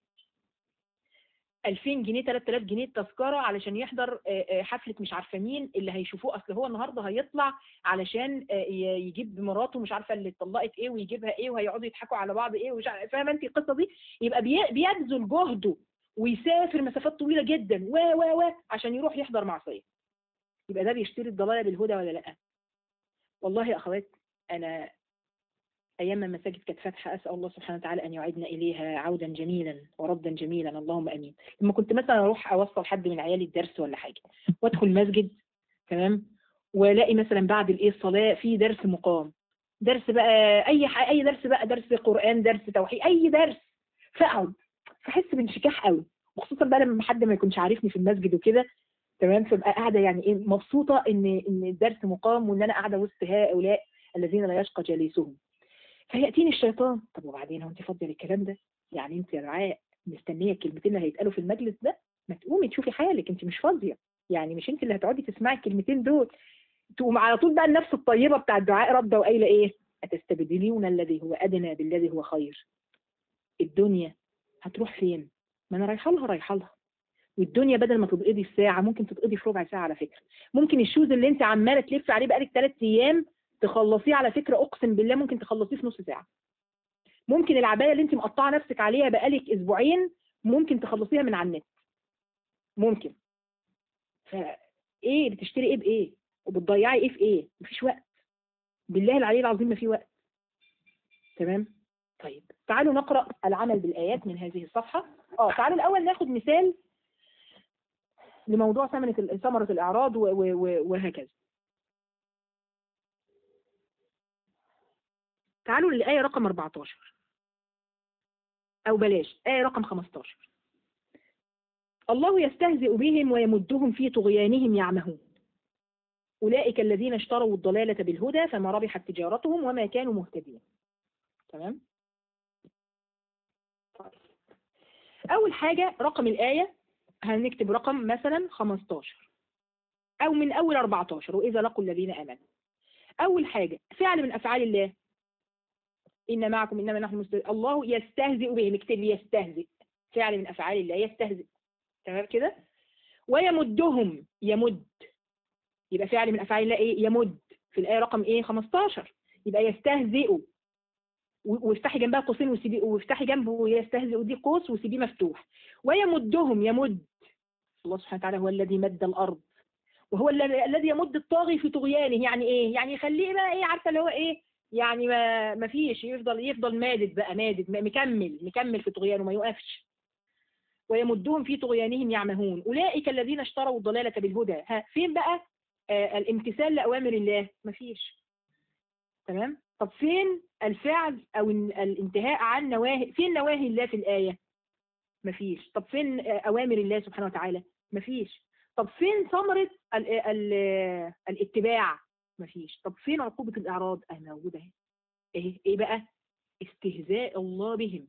2000 جنيه 3000 جنيه تذكره علشان يحضر حفله مش عارفه مين اللي هيشوفوه اصل هو النهارده هيطلع علشان يجيب مراته مش عارفه اللي اتطلقت ايه ويجيبها ايه وهيقعدوا يضحكوا على بعض ايه ومش فاهمه انت القصه دي يبقى بيبذل جهده ويسافر مسافات طويله جدا و و و عشان يروح يحضر معصيه يبقى ده بيشتري الضلاله بالهدى ولا لا والله يا اخوات انا أيام ما المساجد كانت فاتحة أسأل الله سبحانه وتعالى أن يعيدنا إليها عودا جميلا وردا جميلا اللهم أمين لما كنت مثلا أروح أوصل حد من عيالي الدرس ولا حاجة وأدخل مسجد تمام والاقي مثلا بعد الايه الصلاه في درس مقام درس بقى اي اي درس بقى درس قران درس توحيد اي درس فاقعد فاحس بانشكاح قوي وخصوصا بقى لما حد ما يكونش عارفني في المسجد وكده تمام فبقى قاعده يعني ايه مبسوطه ان ان الدرس مقام وان انا قاعده وسط هؤلاء الذين لا يشقى جليسهم فياتيني الشيطان طب وبعدين هو انت فاضيه للكلام ده يعني انت يا رعاء مستنيه الكلمتين اللي هيتقالوا في المجلس ده ما تقومي تشوفي حالك انت مش فاضيه يعني مش انت اللي هتقعدي تسمعي الكلمتين دول تقوم على طول بقى النفس الطيبه بتاع الدعاء رده وقايله ايه اتستبدلون الذي هو ادنى بالذي هو خير الدنيا هتروح فين ما انا رايحه لها رايحه لها والدنيا بدل ما تقضي الساعه ممكن تتقضي في ربع ساعه على فكره ممكن الشوز اللي انت عماله تلف عليه بقالك ثلاث ايام تخلصيه على فكره اقسم بالله ممكن تخلصيه في نص ساعه ممكن العبايه اللي انت مقطعه نفسك عليها بقالك اسبوعين ممكن تخلصيها من على النت ممكن فايه بتشتري ايه بايه وبتضيعي ايه في ايه مفيش وقت بالله العلي العظيم ما في وقت تمام طيب تعالوا نقرا العمل بالايات من هذه الصفحه اه تعالوا الاول ناخد مثال لموضوع ثمنه ثمره الاعراض وهكذا تعالوا للآية رقم 14 أو بلاش آية رقم 15 الله يستهزئ بهم ويمدهم في طغيانهم يعمهون أولئك الذين اشتروا الضلالة بالهدى فما ربحت تجارتهم وما كانوا مهتدين تمام أول حاجة رقم الآية هنكتب رقم مثلا 15 أو من أول 14 وإذا لقوا الذين آمنوا أول حاجة فعل من أفعال الله إن معكم إنما نحن مستهزئ الله يستهزئ بهم اكتب لي يستهزئ فعل من أفعال الله يستهزئ تمام كده ويمدهم يمد يبقى فعل من أفعال الله إيه يمد في الآية رقم إيه 15 يبقى يستهزئ و- وافتحي جنبها قوسين وسيبي وافتحي جنبه يستهزئ دي قوس وسيبيه مفتوح ويمدهم يمد الله سبحانه وتعالى هو الذي مد الأرض وهو الذي الذي يمد الطاغي في طغيانه يعني ايه يعني يخليه بقى ايه عارفه اللي هو ايه يعني ما ما فيش يفضل يفضل مادد بقى مادد م- مكمل مكمل في طغيانه ما يوقفش ويمدهم في طغيانهم يعمهون اولئك الذين اشتروا الضلاله بالهدى ها فين بقى آه الامتثال لاوامر الله ما فيش تمام طب فين الفعل او ال- الانتهاء عن نواهي فين نواهي الله في الايه ما فيش طب فين آه، اوامر الله سبحانه وتعالى ما فيش طب فين ثمرة ال ال الاتباع مفيش طب فين عقوبة الإعراض أه موجودة اهي ايه ايه بقى استهزاء الله بهم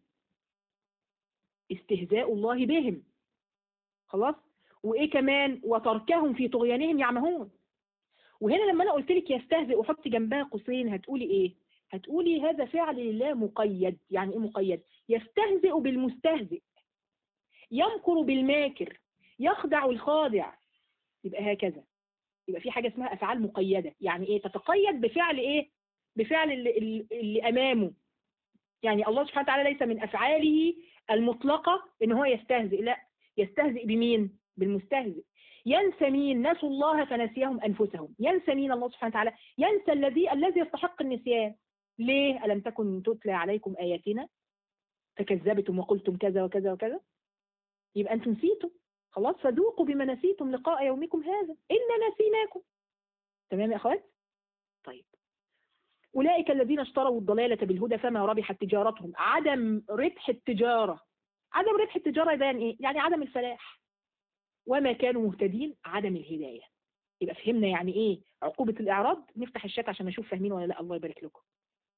استهزاء الله بهم خلاص وايه كمان وتركهم في طغيانهم يعمهون وهنا لما انا قلت لك يستهزئ وحط جنبها قوسين هتقولي ايه هتقولي هذا فعل لله مقيد يعني ايه مقيد يستهزئ بالمستهزئ يمكر بالماكر يخدع الخادع يبقى هكذا يبقى في حاجة اسمها أفعال مقيدة يعني إيه تتقيد بفعل إيه بفعل اللي, اللي- اللي أمامه يعني الله سبحانه وتعالى ليس من أفعاله المطلقة إن هو يستهزئ لا يستهزئ بمين بالمستهزئ ينسى مين نسوا الله فنسيهم أنفسهم ينسى مين الله سبحانه وتعالى ينسى الذي الذي يستحق النسيان ليه ألم تكن تتلى عليكم آياتنا فكذبتم وقلتم كذا وكذا وكذا يبقى أنتم نسيتم خلاص فذوقوا بما نسيتم لقاء يومكم هذا إنا نسيناكم تمام يا أخوات طيب أولئك الذين اشتروا الضلالة بالهدى فما ربحت تجارتهم عدم ربح التجارة عدم ربح التجارة ده يعني إيه؟ يعني عدم الفلاح وما كانوا مهتدين عدم الهداية يبقى فهمنا يعني إيه عقوبة الإعراض نفتح الشات عشان نشوف فاهمين ولا لا الله يبارك لكم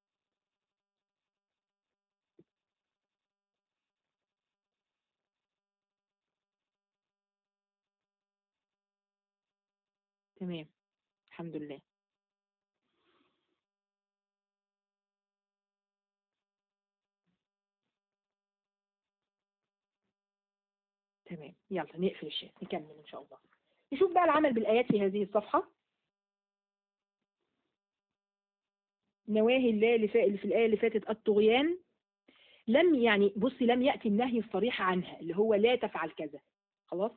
تمام الحمد لله تمام يلا نقفل الشات نكمل إن شاء الله نشوف بقى العمل بالآيات في هذه الصفحة نواهي الله اللي فا- اللي في الآية اللي فاتت الطغيان لم يعني بصي لم يأتي النهي الصريح عنها اللي هو لا تفعل كذا خلاص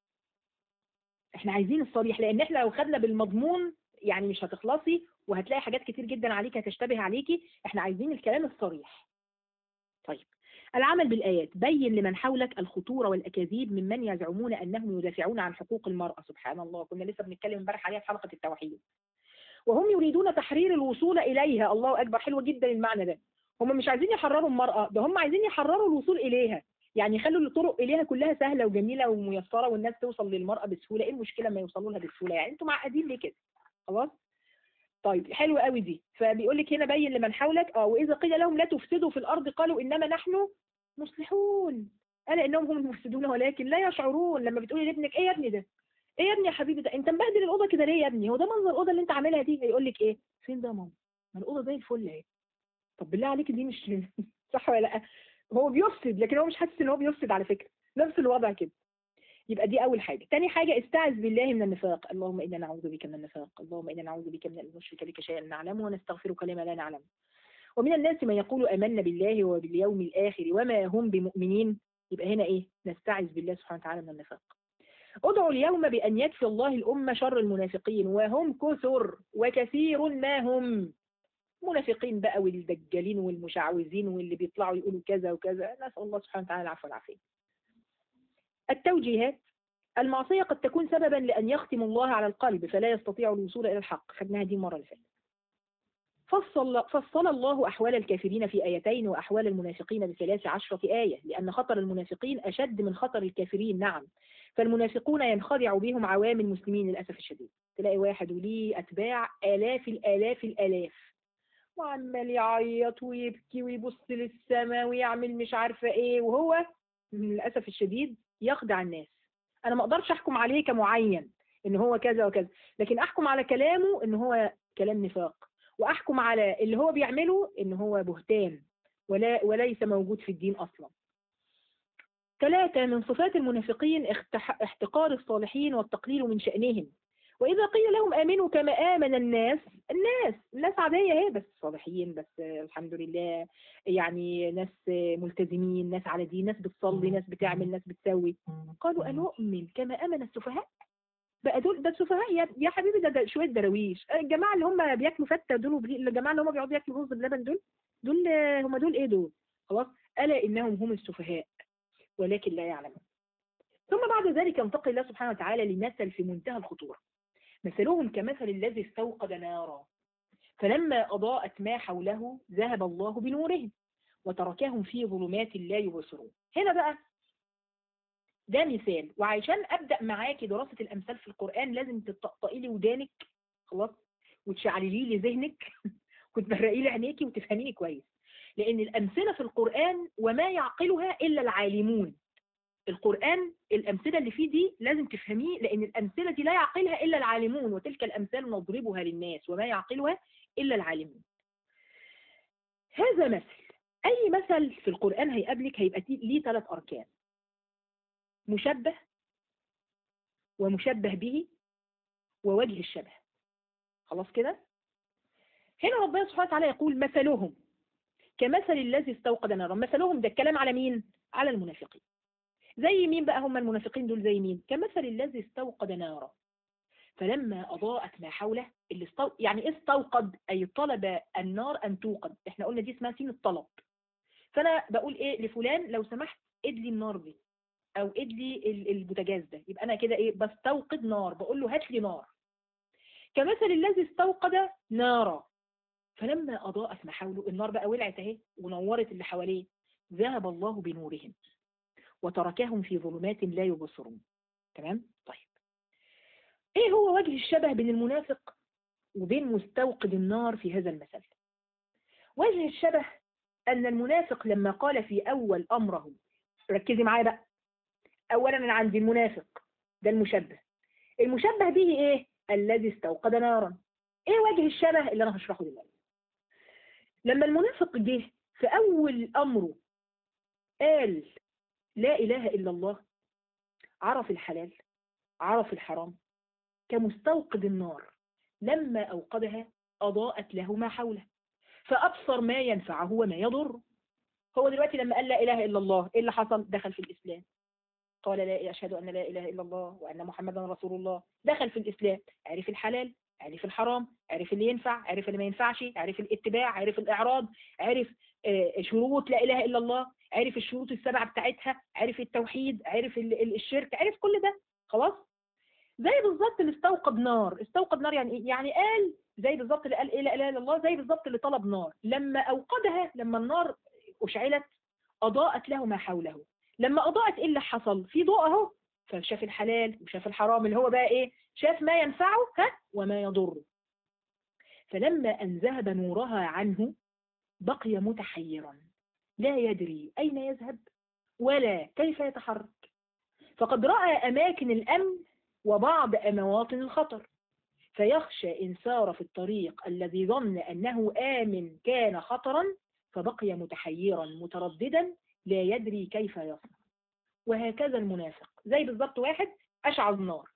احنا عايزين الصريح لان احنا لو خدنا بالمضمون يعني مش هتخلصي وهتلاقي حاجات كتير جدا عليك هتشتبه عليكي احنا عايزين الكلام الصريح طيب العمل بالآيات بين لمن حولك الخطورة والأكاذيب ممن يزعمون أنهم يدافعون عن حقوق المرأة سبحان الله كنا لسه بنتكلم امبارح عليها في حلقة التوحيد وهم يريدون تحرير الوصول إليها الله أكبر حلوة جدا المعنى ده هم مش عايزين يحرروا المرأة ده هم عايزين يحرروا الوصول إليها يعني يخلوا الطرق إليها كلها سهلة وجميلة وميسرة والناس توصل للمرأة بسهولة إيه المشكلة ما يوصلوا لها بسهولة يعني أنتوا معقدين ليه كده خلاص طيب حلو قوي دي فبيقول لك هنا بين لمن حولك اه واذا قيل لهم لا تفسدوا في الارض قالوا انما نحن مصلحون الا انهم هم المفسدون ولكن لا يشعرون لما بتقولي لابنك ايه يا ابني ده ايه يا ابني يا حبيبي ده انت مبهدل الاوضه كده ليه يا ابني هو ده منظر الاوضه اللي انت عاملها دي هيقول لك ايه فين ده يا ماما ما الاوضه زي الفل اهي طب بالله عليك دي مش صح ولا لا هو بيفسد لكن هو مش حاسس ان هو بيفسد على فكره نفس الوضع كده يبقى دي اول حاجه تاني حاجه استعذ بالله من النفاق اللهم انا نعوذ بك من النفاق اللهم انا نعوذ بك من ان نشرك بك شيئا نعلمه ونستغفرك لما لا نعلمه ومن الناس من يقول امنا بالله وباليوم الاخر وما هم بمؤمنين يبقى هنا ايه نستعذ بالله سبحانه وتعالى من النفاق ادعوا اليوم بان يكفي الله الامه شر المنافقين وهم كثر وكثير ما هم منافقين بقى والدجالين والمشعوذين واللي بيطلعوا يقولوا كذا وكذا نسال الله سبحانه وتعالى العفو والعافيه التوجيهات المعصية قد تكون سببا لأن يختم الله على القلب فلا يستطيع الوصول إلى الحق خدناها دي المرة اللي فاتت فصل, فصل الله أحوال الكافرين في آيتين وأحوال المنافقين بثلاث عشرة آية لأن خطر المنافقين أشد من خطر الكافرين نعم فالمنافقون ينخدع بهم عوام المسلمين للأسف الشديد تلاقي واحد وليه أتباع آلاف الآلاف الآلاف وعمال يعيط ويبكي ويبص للسماء ويعمل مش عارفة إيه وهو للاسف الشديد يخدع الناس انا ما اقدرش احكم عليه كمعين ان هو كذا وكذا لكن احكم على كلامه ان هو كلام نفاق واحكم على اللي هو بيعمله ان هو بهتان ولا وليس موجود في الدين اصلا ثلاثة من صفات المنافقين اختح- احتقار الصالحين والتقليل من شأنهم وإذا قيل لهم آمنوا كما آمن الناس الناس الناس عادية اهي بس صالحين بس آه، الحمد لله يعني ناس آه، ملتزمين ناس على دين ناس بتصلي ناس بتعمل ناس بتسوي قالوا أنؤمن كما آمن السفهاء بقى دول ده السفهاء يا, يا حبيبي ده, ده شوية دراويش الجماعة اللي هم بياكلوا فتة دول وبي- الجماعة اللي هم بيقعدوا ياكلوا رز بلبن دول دول آه، هم دول ايه دول خلاص ألا إنهم هم السفهاء ولكن لا يعلمون ثم بعد ذلك ينتقل الله سبحانه وتعالى لمثل في منتهى الخطورة مثلهم كمثل الذي استوقد نارا فلما أضاءت ما حوله ذهب الله بنورهم وتركهم في ظلمات لا يبصرون هنا بقى ده مثال وعشان أبدأ معاكي دراسة الأمثال في القرآن لازم تطقطقي لي ودانك خلاص وتشعللي لي ذهنك وتبرقي لي عينيكي وتفهميني كويس لأن الأمثلة في القرآن وما يعقلها إلا العالمون القرآن الأمثلة اللي فيه دي لازم تفهميه لأن الأمثلة دي لا يعقلها إلا العالمون وتلك الأمثال نضربها للناس وما يعقلها إلا العالمون هذا مثل أي مثل في القرآن هيقابلك هيبقى تي- ليه ثلاث أركان مشبه ومشبه به ووجه الشبه خلاص كده هنا ربنا سبحانه وتعالى يقول مثلهم كمثل الذي استوقد نارا مثلهم ده الكلام على مين على المنافقين زي مين بقى هم المنافقين دول زي مين كمثل الذي استوقد نارا فلما أضاءت ما حوله اللي استو... يعني ايه استوقد أي طلب النار أن توقد احنا قلنا دي اسمها سين الطلب فأنا بقول ايه لفلان لو سمحت ادلي النار دي أو ادلي ال- البوتاجاز ده يبقى أنا كده ايه بستوقد نار بقول له هات لي نار كمثل الذي استوقد نارا فلما أضاءت ما حوله النار بقى ولعت اهي ونورت اللي حواليه ذهب الله بنورهم وتركهم في ظلمات لا يبصرون تمام طيب ايه هو وجه الشبه بين المنافق وبين مستوقد النار في هذا المثل وجه الشبه ان المنافق لما قال في اول امره ركزي معايا بقى اولا انا عندي المنافق ده المشبه المشبه به ايه الذي استوقد نارا ايه وجه الشبه اللي انا هشرحه دلوقتي لما المنافق جه في اول امره قال لا إله إلا الله عرف الحلال عرف الحرام كمستوقد النار لما أوقدها أضاءت له ما حوله فأبصر ما ينفعه وما يضره هو دلوقتي لما قال لا إله إلا الله إيه اللي حصل دخل في الإسلام قال لا أشهد أن لا إله إلا الله وأن محمدا رسول الله دخل في الإسلام عرف الحلال عرف الحرام عرف اللي ينفع عرف اللي ما ينفعش عرف الاتباع عرف الإعراض عرف آه، شروط لا إله إلا الله عرف الشروط السبعة بتاعتها عرف التوحيد عرف ال- ال- الشرك عرف كل ده خلاص زي بالظبط اللي استوقد نار استوقد نار يعني ايه يعني قال زي بالظبط اللي قال ايه لا اله الا الله زي بالظبط اللي طلب نار لما اوقدها لما النار اشعلت اضاءت له ما حوله لما اضاءت ايه اللي حصل في ضوء اهو فشاف الحلال وشاف الحرام اللي هو بقى ايه شاف ما ينفعه ها وما يضره فلما ان ذهب نورها عنه بقي متحيرا لا يدري أين يذهب ولا كيف يتحرك فقد رأى أماكن الأمن وبعض مواطن الخطر فيخشى إن سار في الطريق الذي ظن أنه آمن كان خطرا فبقي متحيرا مترددا لا يدري كيف يصنع وهكذا المنافق زي بالظبط واحد أشعل النار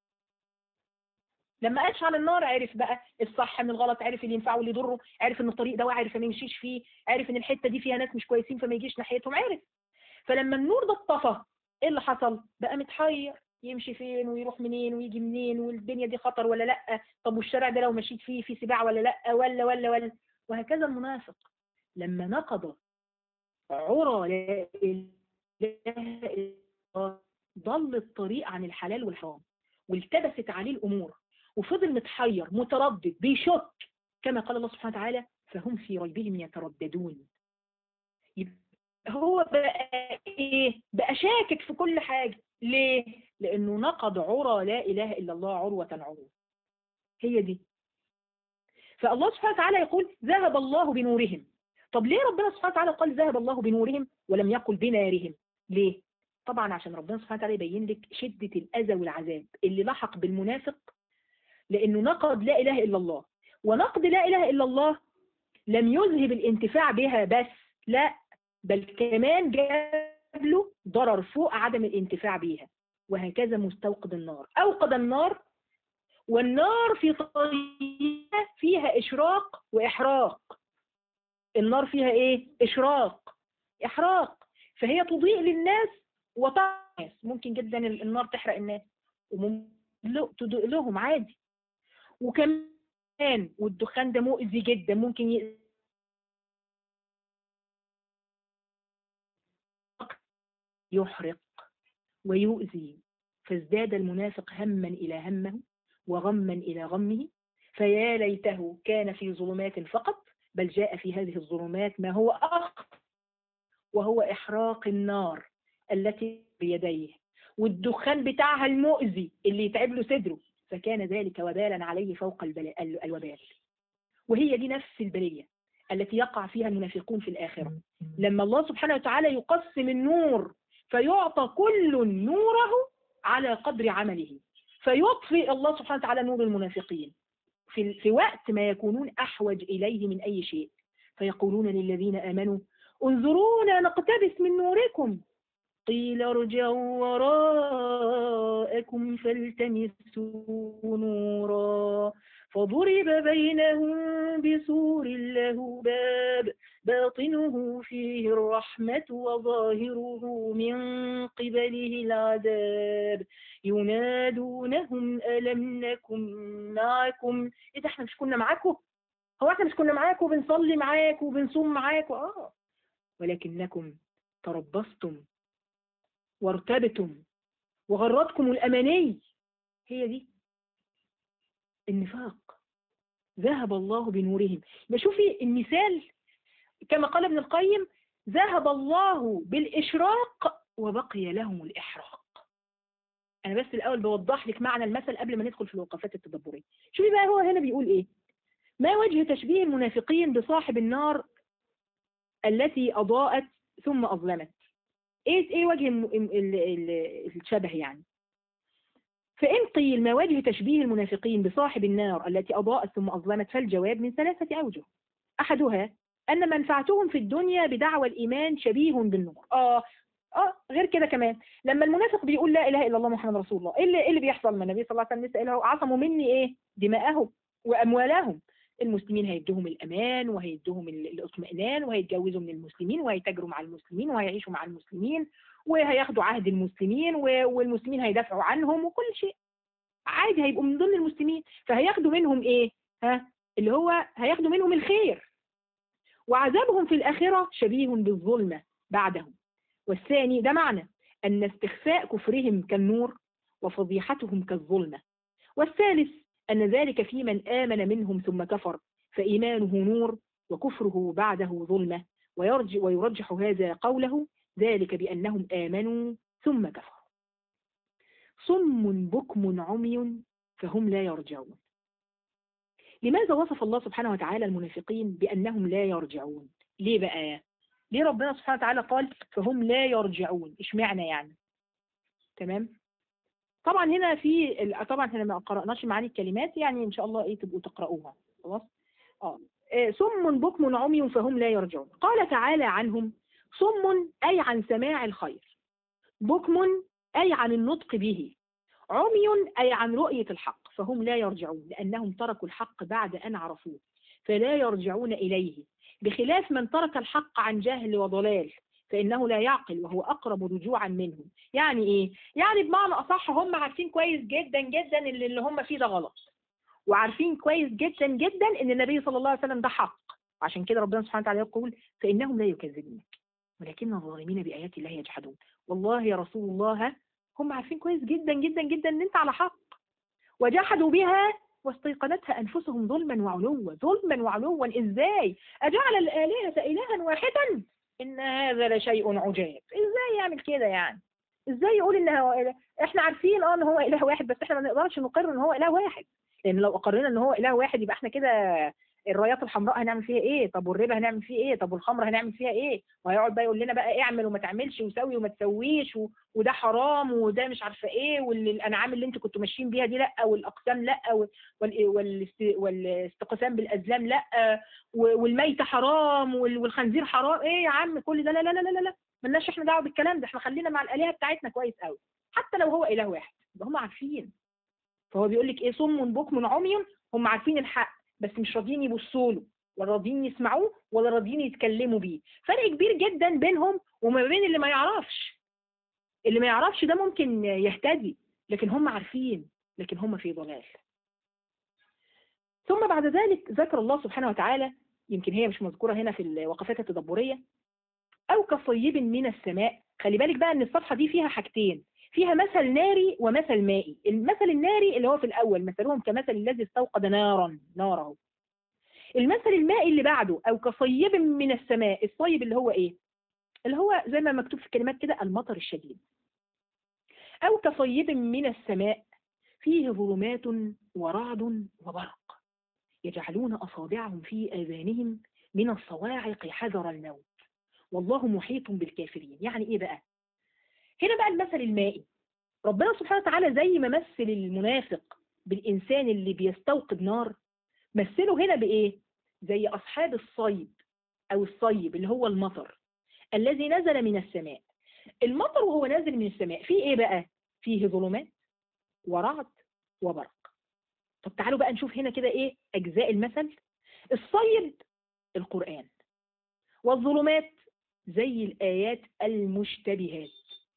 لما أشعل النار عرف بقى الصح من الغلط عرف اللي ينفعه واللي يضره عرف ان الطريق ده وعرف ما يمشيش فيه عرف ان الحته دي فيها ناس مش كويسين فما يجيش ناحيتهم عرف فلما النور ده اتطفى ايه اللي حصل بقى متحير يمشي فين ويروح منين ويجي منين والدنيا دي خطر ولا لا طب والشارع ده لو مشيت فيه في سباع ولا لا ولا ولا ولا وهكذا المنافق لما نقض عرى لا اله الا الله ضل الطريق عن الحلال والحرام والتبست عليه الامور وفضل متحير متردد بيشك كما قال الله سبحانه وتعالى فهم في ريبهم يترددون يبقى هو بقى ايه بقى شاكك في كل حاجة ليه لانه نقض عرى لا اله الا الله عروة عروة هي دي فالله سبحانه وتعالى يقول ذهب الله بنورهم طب ليه ربنا سبحانه وتعالى قال ذهب الله بنورهم ولم يقل بنارهم ليه؟ طبعا عشان ربنا سبحانه وتعالى يبين لك شدة الأذى والعذاب اللي لحق بالمنافق لأنه نقض لا إله إلا الله ونقض لا إله إلا الله لم يذهب الانتفاع بها بس لا بل كمان جاب له ضرر فوق عدم الانتفاع بها وهكذا مستوقد النار أوقد النار والنار في طريقها فيها إشراق وإحراق النار فيها إيه؟ إشراق إحراق فهي تضيء للناس وطعم الناس ممكن جدا النار تحرق الناس وممكن تضيء لهم عادي وكمان والدخان ده مؤذي جدا ممكن ي... يحرق ويؤذي فازداد المنافق هما إلى همه وغما إلى غمه فيا ليته كان في ظلمات فقط بل جاء في هذه الظلمات ما هو أخطر وهو إحراق النار التي بيديه والدخان بتاعها المؤذي اللي يتعب له صدره فكان ذلك وبالا عليه فوق البلاء الوبال وهي دي نفس البلية التي يقع فيها المنافقون في الآخرة لما الله سبحانه وتعالى يقسم النور فيعطى كل نوره على قدر عمله فيطفئ الله سبحانه وتعالى نور المنافقين في, في وقت ما يكونون أحوج إليه من أي شيء فيقولون للذين آمنوا انظرونا نقتبس من نوركم قيل ارجعوا وراءكم فالتمسوا نورا فضرب بينهم بسور له باب باطنه فيه الرحمة وظاهره من قبله العذاب ينادونهم ألم نكن معكم إيه ده احنا مش كنا معاكم هو احنا مش كنا معاكم بنصلي معاكم وبنصوم معاكم اه ولكنكم تربصتم وارتبتم وغرتكم الأماني هي دي النفاق ذهب الله بنورهم بشوفي المثال كما قال ابن القيم ذهب الله بالإشراق وبقي لهم الإحراق أنا بس الأول بوضح لك معنى المثل قبل ما ندخل في الوقفات التدبرية شوفي بقى هو هنا بيقول إيه ما وجه تشبيه المنافقين بصاحب النار التي أضاءت ثم أظلمت ايه ايه وجه الشبه يعني فإن قيل ما وجه تشبيه المنافقين بصاحب النار التي أضاءت ثم أظلمت فالجواب من ثلاثة أوجه أحدها أن منفعتهم في الدنيا بدعوى الإيمان شبيه بالنور آه آه غير كده كمان لما المنافق بيقول لا إله إلا الله محمد رسول الله إيه اللي, إيه اللي بيحصل ما النبي صلى الله عليه وسلم لسه عصموا مني إيه دماءهم وأموالهم المسلمين هيدوهم الأمان وهيدوهم الاطمئنان وهيتجوزوا من المسلمين وهيتاجروا مع المسلمين وهيعيشوا مع المسلمين وهياخدوا عهد المسلمين والمسلمين هيدافعوا عنهم وكل شيء عادي هيبقوا من ضمن المسلمين فهياخدوا منهم ايه ها اللي هو هياخدوا منهم الخير وعذابهم في الآخرة شبيه بالظلمة بعدهم والثاني ده معنى أن استخفاء كفرهم كالنور وفضيحتهم كالظلمة والثالث أن ذلك في من آمن منهم ثم كفر فإيمانه نور وكفره بعده ظلمة ويرجع ويرجح هذا قوله ذلك بأنهم آمنوا ثم كفروا صم بكم عمي فهم لا يرجعون لماذا وصف الله سبحانه وتعالى المنافقين بأنهم لا يرجعون ليه بقى ليه ربنا سبحانه وتعالى قال فهم لا يرجعون إيش معنى يعني تمام طبعا هنا في طبعا احنا ما قرأناش معاني الكلمات يعني ان شاء الله ايه تبقوا تقرأوها خلاص اه صم بكم عمي فهم لا يرجعون قال تعالى عنهم صم أي عن سماع الخير بكم أي عن النطق به عمي أي عن رؤية الحق فهم لا يرجعون لأنهم تركوا الحق بعد أن عرفوه فلا يرجعون إليه بخلاف من ترك الحق عن جهل وضلال فإنه لا يعقل وهو أقرب رجوعا منهم يعني إيه؟ يعني بمعنى أصح هم عارفين كويس جدا جدا اللي, اللي هم فيه ده غلط وعارفين كويس جدا جدا ان النبي صلى الله عليه وسلم ده حق عشان كده ربنا سبحانه وتعالى يقول فإنهم لا يكذبونك ولكن الظالمين بآيات الله يجحدون والله يا رسول الله هم عارفين كويس جدا جدا جدا ان انت على حق وجحدوا بها واستيقنتها أنفسهم ظلما وعلوا ظلما وعلوا إزاي أجعل الآلهة إلها واحدا إن هذا لشيء عجاب إزاي يعمل كده يعني إزاي يقول إن هو إله إحنا عارفين آه إن هو إله واحد بس إحنا ما نقدرش نقر إن هو إله واحد لأن لو أقرنا إن هو إله واحد يبقى إحنا كده الرايات الحمراء هنعمل فيها ايه طب والربا هنعمل فيه ايه طب والخمر هنعمل فيها ايه وهيقعد بقى يقول لنا بقى اعمل وما تعملش وسوي وما تسويش و... وده حرام وده مش عارفه ايه والانعام اللي انتوا كنتوا ماشيين بيها دي لا والاقسام لا وال... والاست... والاستقسام بالازلام لا والميت حرام وال... والخنزير حرام ايه يا عم كل ده لا لا لا لا لا ملناش احنا دعوه بالكلام ده احنا خلينا مع الالهه بتاعتنا كويس قوي حتى لو هو اله واحد هم عارفين فهو بيقول لك ايه صم بكم عمي هم عارفين الحق بس مش راضيين يبصوا له ولا راضيين يسمعوه ولا راضيين يتكلموا بيه فرق كبير جدا بينهم وما بين اللي ما يعرفش اللي ما يعرفش ده ممكن يهتدي لكن هم عارفين لكن هم في ضلال ثم بعد ذلك ذكر الله سبحانه وتعالى يمكن هي مش مذكورة هنا في الوقفات التدبرية أو كصيب من السماء خلي بالك بقى أن الصفحة دي فيها حاجتين فيها مثل ناري ومثل مائي المثل الناري اللي هو في الأول مثلهم كمثل الذي استوقد نارا ناره المثل المائي اللي بعده أو كصيب من السماء الصيب اللي هو إيه اللي هو زي ما مكتوب في الكلمات كده المطر الشديد أو كصيب من السماء فيه ظلمات ورعد وبرق يجعلون أصابعهم في آذانهم من الصواعق حذر الموت والله محيط بالكافرين يعني إيه بقى هنا بقى المثل المائي ربنا سبحانه وتعالى زي ما مثل المنافق بالإنسان اللي بيستوقد نار مثله هنا بإيه زي أصحاب الصيب أو الصيب اللي هو المطر الذي نزل من السماء المطر وهو نازل من السماء فيه إيه بقى فيه ظلمات ورعد وبرق طب تعالوا بقى نشوف هنا كده إيه أجزاء المثل الصيب القرآن والظلمات زي الآيات المشتبهات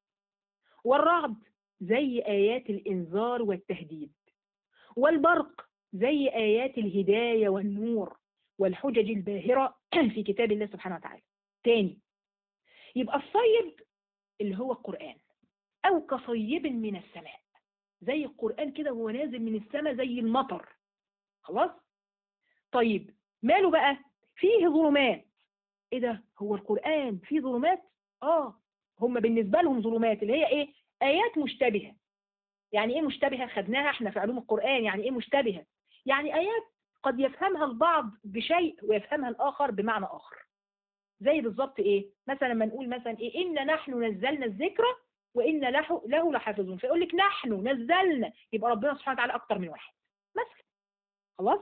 والرعد زي آيات الإنذار والتهديد والبرق زي آيات الهداية والنور والحجج الباهرة في كتاب الله سبحانه وتعالى تاني يبقى الصيب اللي هو القرآن أو كصيب من السماء زي القرآن كده هو نازل من السماء زي المطر خلاص طيب ماله بقى فيه ظلمات ايه ده هو القرآن فيه ظلمات اه هم بالنسبة لهم ظلمات اللي هي ايه آيات مشتبهة يعني ايه مشتبهة خدناها احنا في علوم القرآن يعني ايه مشتبهة يعني آيات قد يفهمها البعض بشيء ويفهمها الآخر بمعنى آخر زي بالظبط ايه مثلا لما نقول مثلا ايه إن نحن نزلنا الذكر وإن له, له لحافظون فيقول لك نحن نزلنا يبقى ربنا سبحانه وتعالى أكتر من واحد مثلا خلاص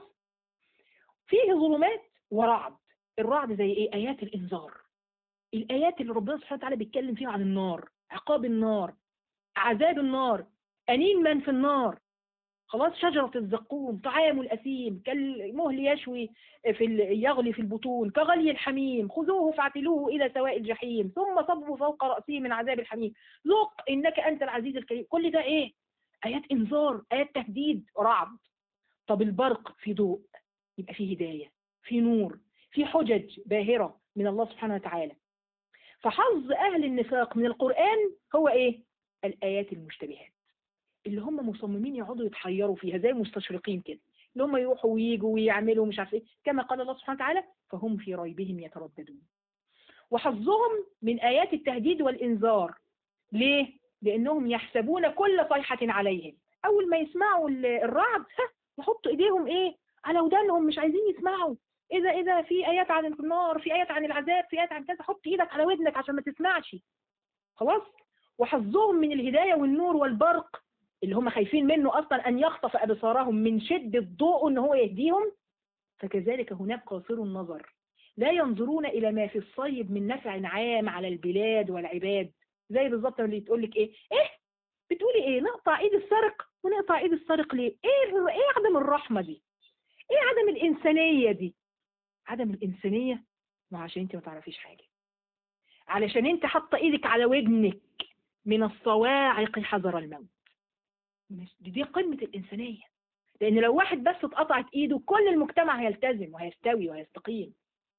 فيه ظلمات ورعد الرعد زي ايه آيات الإنذار الآيات اللي ربنا سبحانه وتعالى بيتكلم فيها عن النار عقاب النار عذاب النار أنين من في النار خلاص شجرة الزقوم طعام الأثيم كالمهل يشوي في يغلي في البطون كغلي الحميم خذوه فاعتلوه إلى سواء الجحيم ثم صبوا فوق رأسه من عذاب الحميم ذق إنك أنت العزيز الكريم كل ده إيه آيات إنذار آيات تهديد رعد طب البرق في ضوء يبقى فيه هداية في نور في حجج باهرة من الله سبحانه وتعالى فحظ أهل النفاق من القرآن هو إيه الآيات المشتبهات اللي هم مصممين يقعدوا يتحيروا فيها زي المستشرقين كده اللي هم يروحوا ويجوا ويعملوا مش عارف ايه كما قال الله سبحانه وتعالى فهم في ريبهم يترددون وحظهم من آيات التهديد والإنذار ليه؟ لأنهم يحسبون كل صيحة عليهم أول ما يسمعوا الرعد ها يحطوا إيديهم إيه على ودانهم مش عايزين يسمعوا إذا إذا في آيات عن النار في آيات عن العذاب في آيات عن كذا حط إيدك على ودنك عشان ما تسمعش خلاص وحظهم من الهداية والنور والبرق اللي هم خايفين منه أصلا أن يخطف أبصارهم من شدة ضوء أن هو يهديهم فكذلك هناك قاصر النظر لا ينظرون إلى ما في الصيب من نفع عام على البلاد والعباد زي بالظبط اللي تقول لك إيه إيه بتقولي إيه نقطع إيد السرق ونقطع إيد السرق ليه إيه إيه عدم الرحمة دي إيه عدم الإنسانية دي عدم الإنسانية ما عشان أنت ما تعرفيش حاجة علشان أنت حاطة إيدك على ودنك من الصواعق حذر الموت دي, دي قمة الإنسانية لأن لو واحد بس اتقطعت إيده كل المجتمع هيلتزم وهيستوي وهيستقيم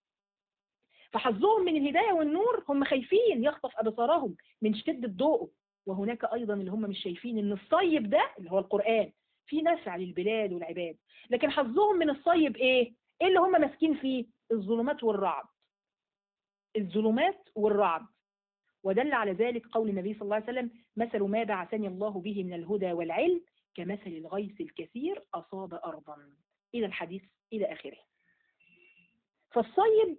فحظهم من الهداية والنور هم خايفين يخطف أبصارهم من شدة ضوءه وهناك أيضا اللي هم مش شايفين إن الصيب ده اللي هو القرآن في نفع للبلاد والعباد لكن حظهم من الصيب إيه؟ إيه اللي هم ماسكين فيه؟ الظلمات والرعد الظلمات والرعد ودل على ذلك قول النبي صلى الله عليه وسلم مثل ما بعثني الله به من الهدى والعلم كمثل الغيث الكثير أصاب أرضا إلى الحديث إلى آخره فالصيب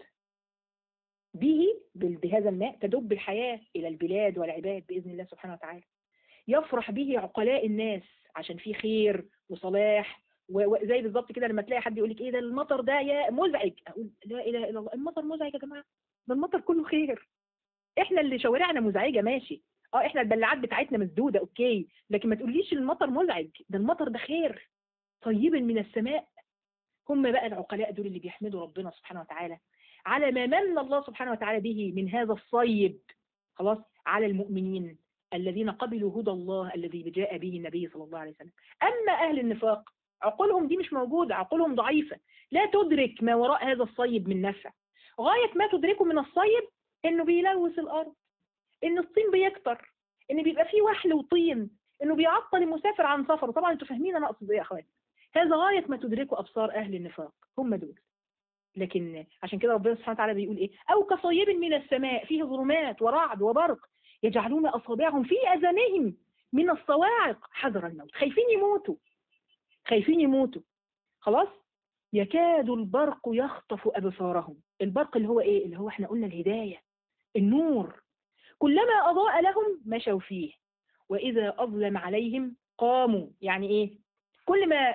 به بهذا الماء تدب الحياة إلى البلاد والعباد بإذن الله سبحانه وتعالى يفرح به عقلاء الناس عشان فيه خير وصلاح وزي بالظبط كده لما تلاقي حد يقول لك ايه ده المطر ده يا مزعج اقول لا اله الا الله المطر مزعج يا جماعه ده المطر كله خير احنا اللي شوارعنا مزعجه ماشي اه احنا البلاعات بتاعتنا مسدوده اوكي لكن ما تقوليش المطر مزعج ده المطر ده خير طيب من السماء هم بقى العقلاء دول اللي بيحمدوا ربنا سبحانه وتعالى على ما من الله سبحانه وتعالى به من هذا الصيب خلاص على المؤمنين الذين قبلوا هدى الله الذي جاء به النبي صلى الله عليه وسلم أما أهل النفاق عقولهم دي مش موجودة عقولهم ضعيفة لا تدرك ما وراء هذا الصيب من نفع غاية ما تدركه من الصيب انه بيلوث الارض ان الطين بيكتر ان بيبقى فيه وحل وطين انه بيعطل المسافر عن سفره طبعا انتوا فاهمين انا اقصد ايه يا اخواتي هذا غاية ما تدركه ابصار اهل النفاق هم دول لكن عشان كده ربنا سبحانه وتعالى بيقول ايه او كصيب من السماء فيه ظلمات ورعد وبرق يجعلون اصابعهم في اذانهم من الصواعق حذر الموت خايفين يموتوا خايفين يموتوا خلاص يكاد البرق يخطف أبصارهم البرق اللي هو إيه اللي هو إحنا قلنا الهداية النور كلما أضاء لهم مشوا فيه وإذا أظلم عليهم قاموا يعني إيه كل ما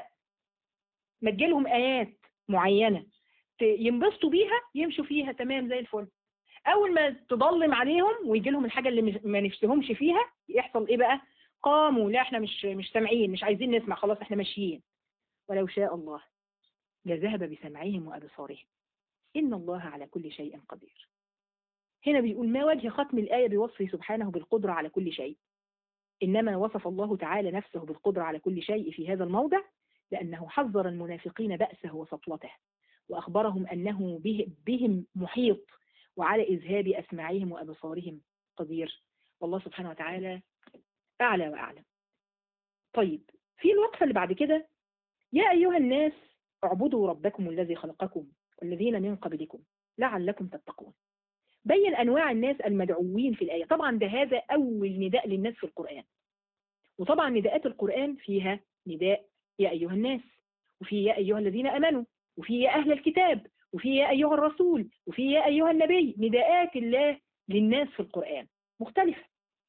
ما تجيلهم آيات معينة ينبسطوا بيها يمشوا فيها تمام زي الفل أول ما تضلم عليهم ويجي لهم الحاجة اللي ما نفسهمش فيها يحصل إيه بقى قاموا لا احنا مش مش سامعين مش عايزين نسمع خلاص احنا ماشيين ولو شاء الله لذهب بسمعهم وأبصارهم إن الله على كل شيء قدير هنا بيقول ما وجه ختم الآية بوصفه سبحانه بالقدرة على كل شيء إنما وصف الله تعالى نفسه بالقدرة على كل شيء في هذا الموضع لأنه حذر المنافقين بأسه وسطوته وأخبرهم أنه به بهم محيط وعلى إذهاب أسماعهم وأبصارهم قدير والله سبحانه وتعالى أعلى وأعلم طيب في الوقفة اللي بعد كده يا أيها الناس اعبدوا ربكم الذي خلقكم والذين من قبلكم لعلكم تتقون بين أنواع الناس المدعوين في الآية طبعا ده هذا أول نداء للناس في القرآن وطبعا نداءات القرآن فيها نداء يا أيها الناس وفي يا أيها الذين أمنوا وفي يا أهل الكتاب وفي يا أيها الرسول وفي يا أيها النبي نداءات الله للناس في القرآن مختلفة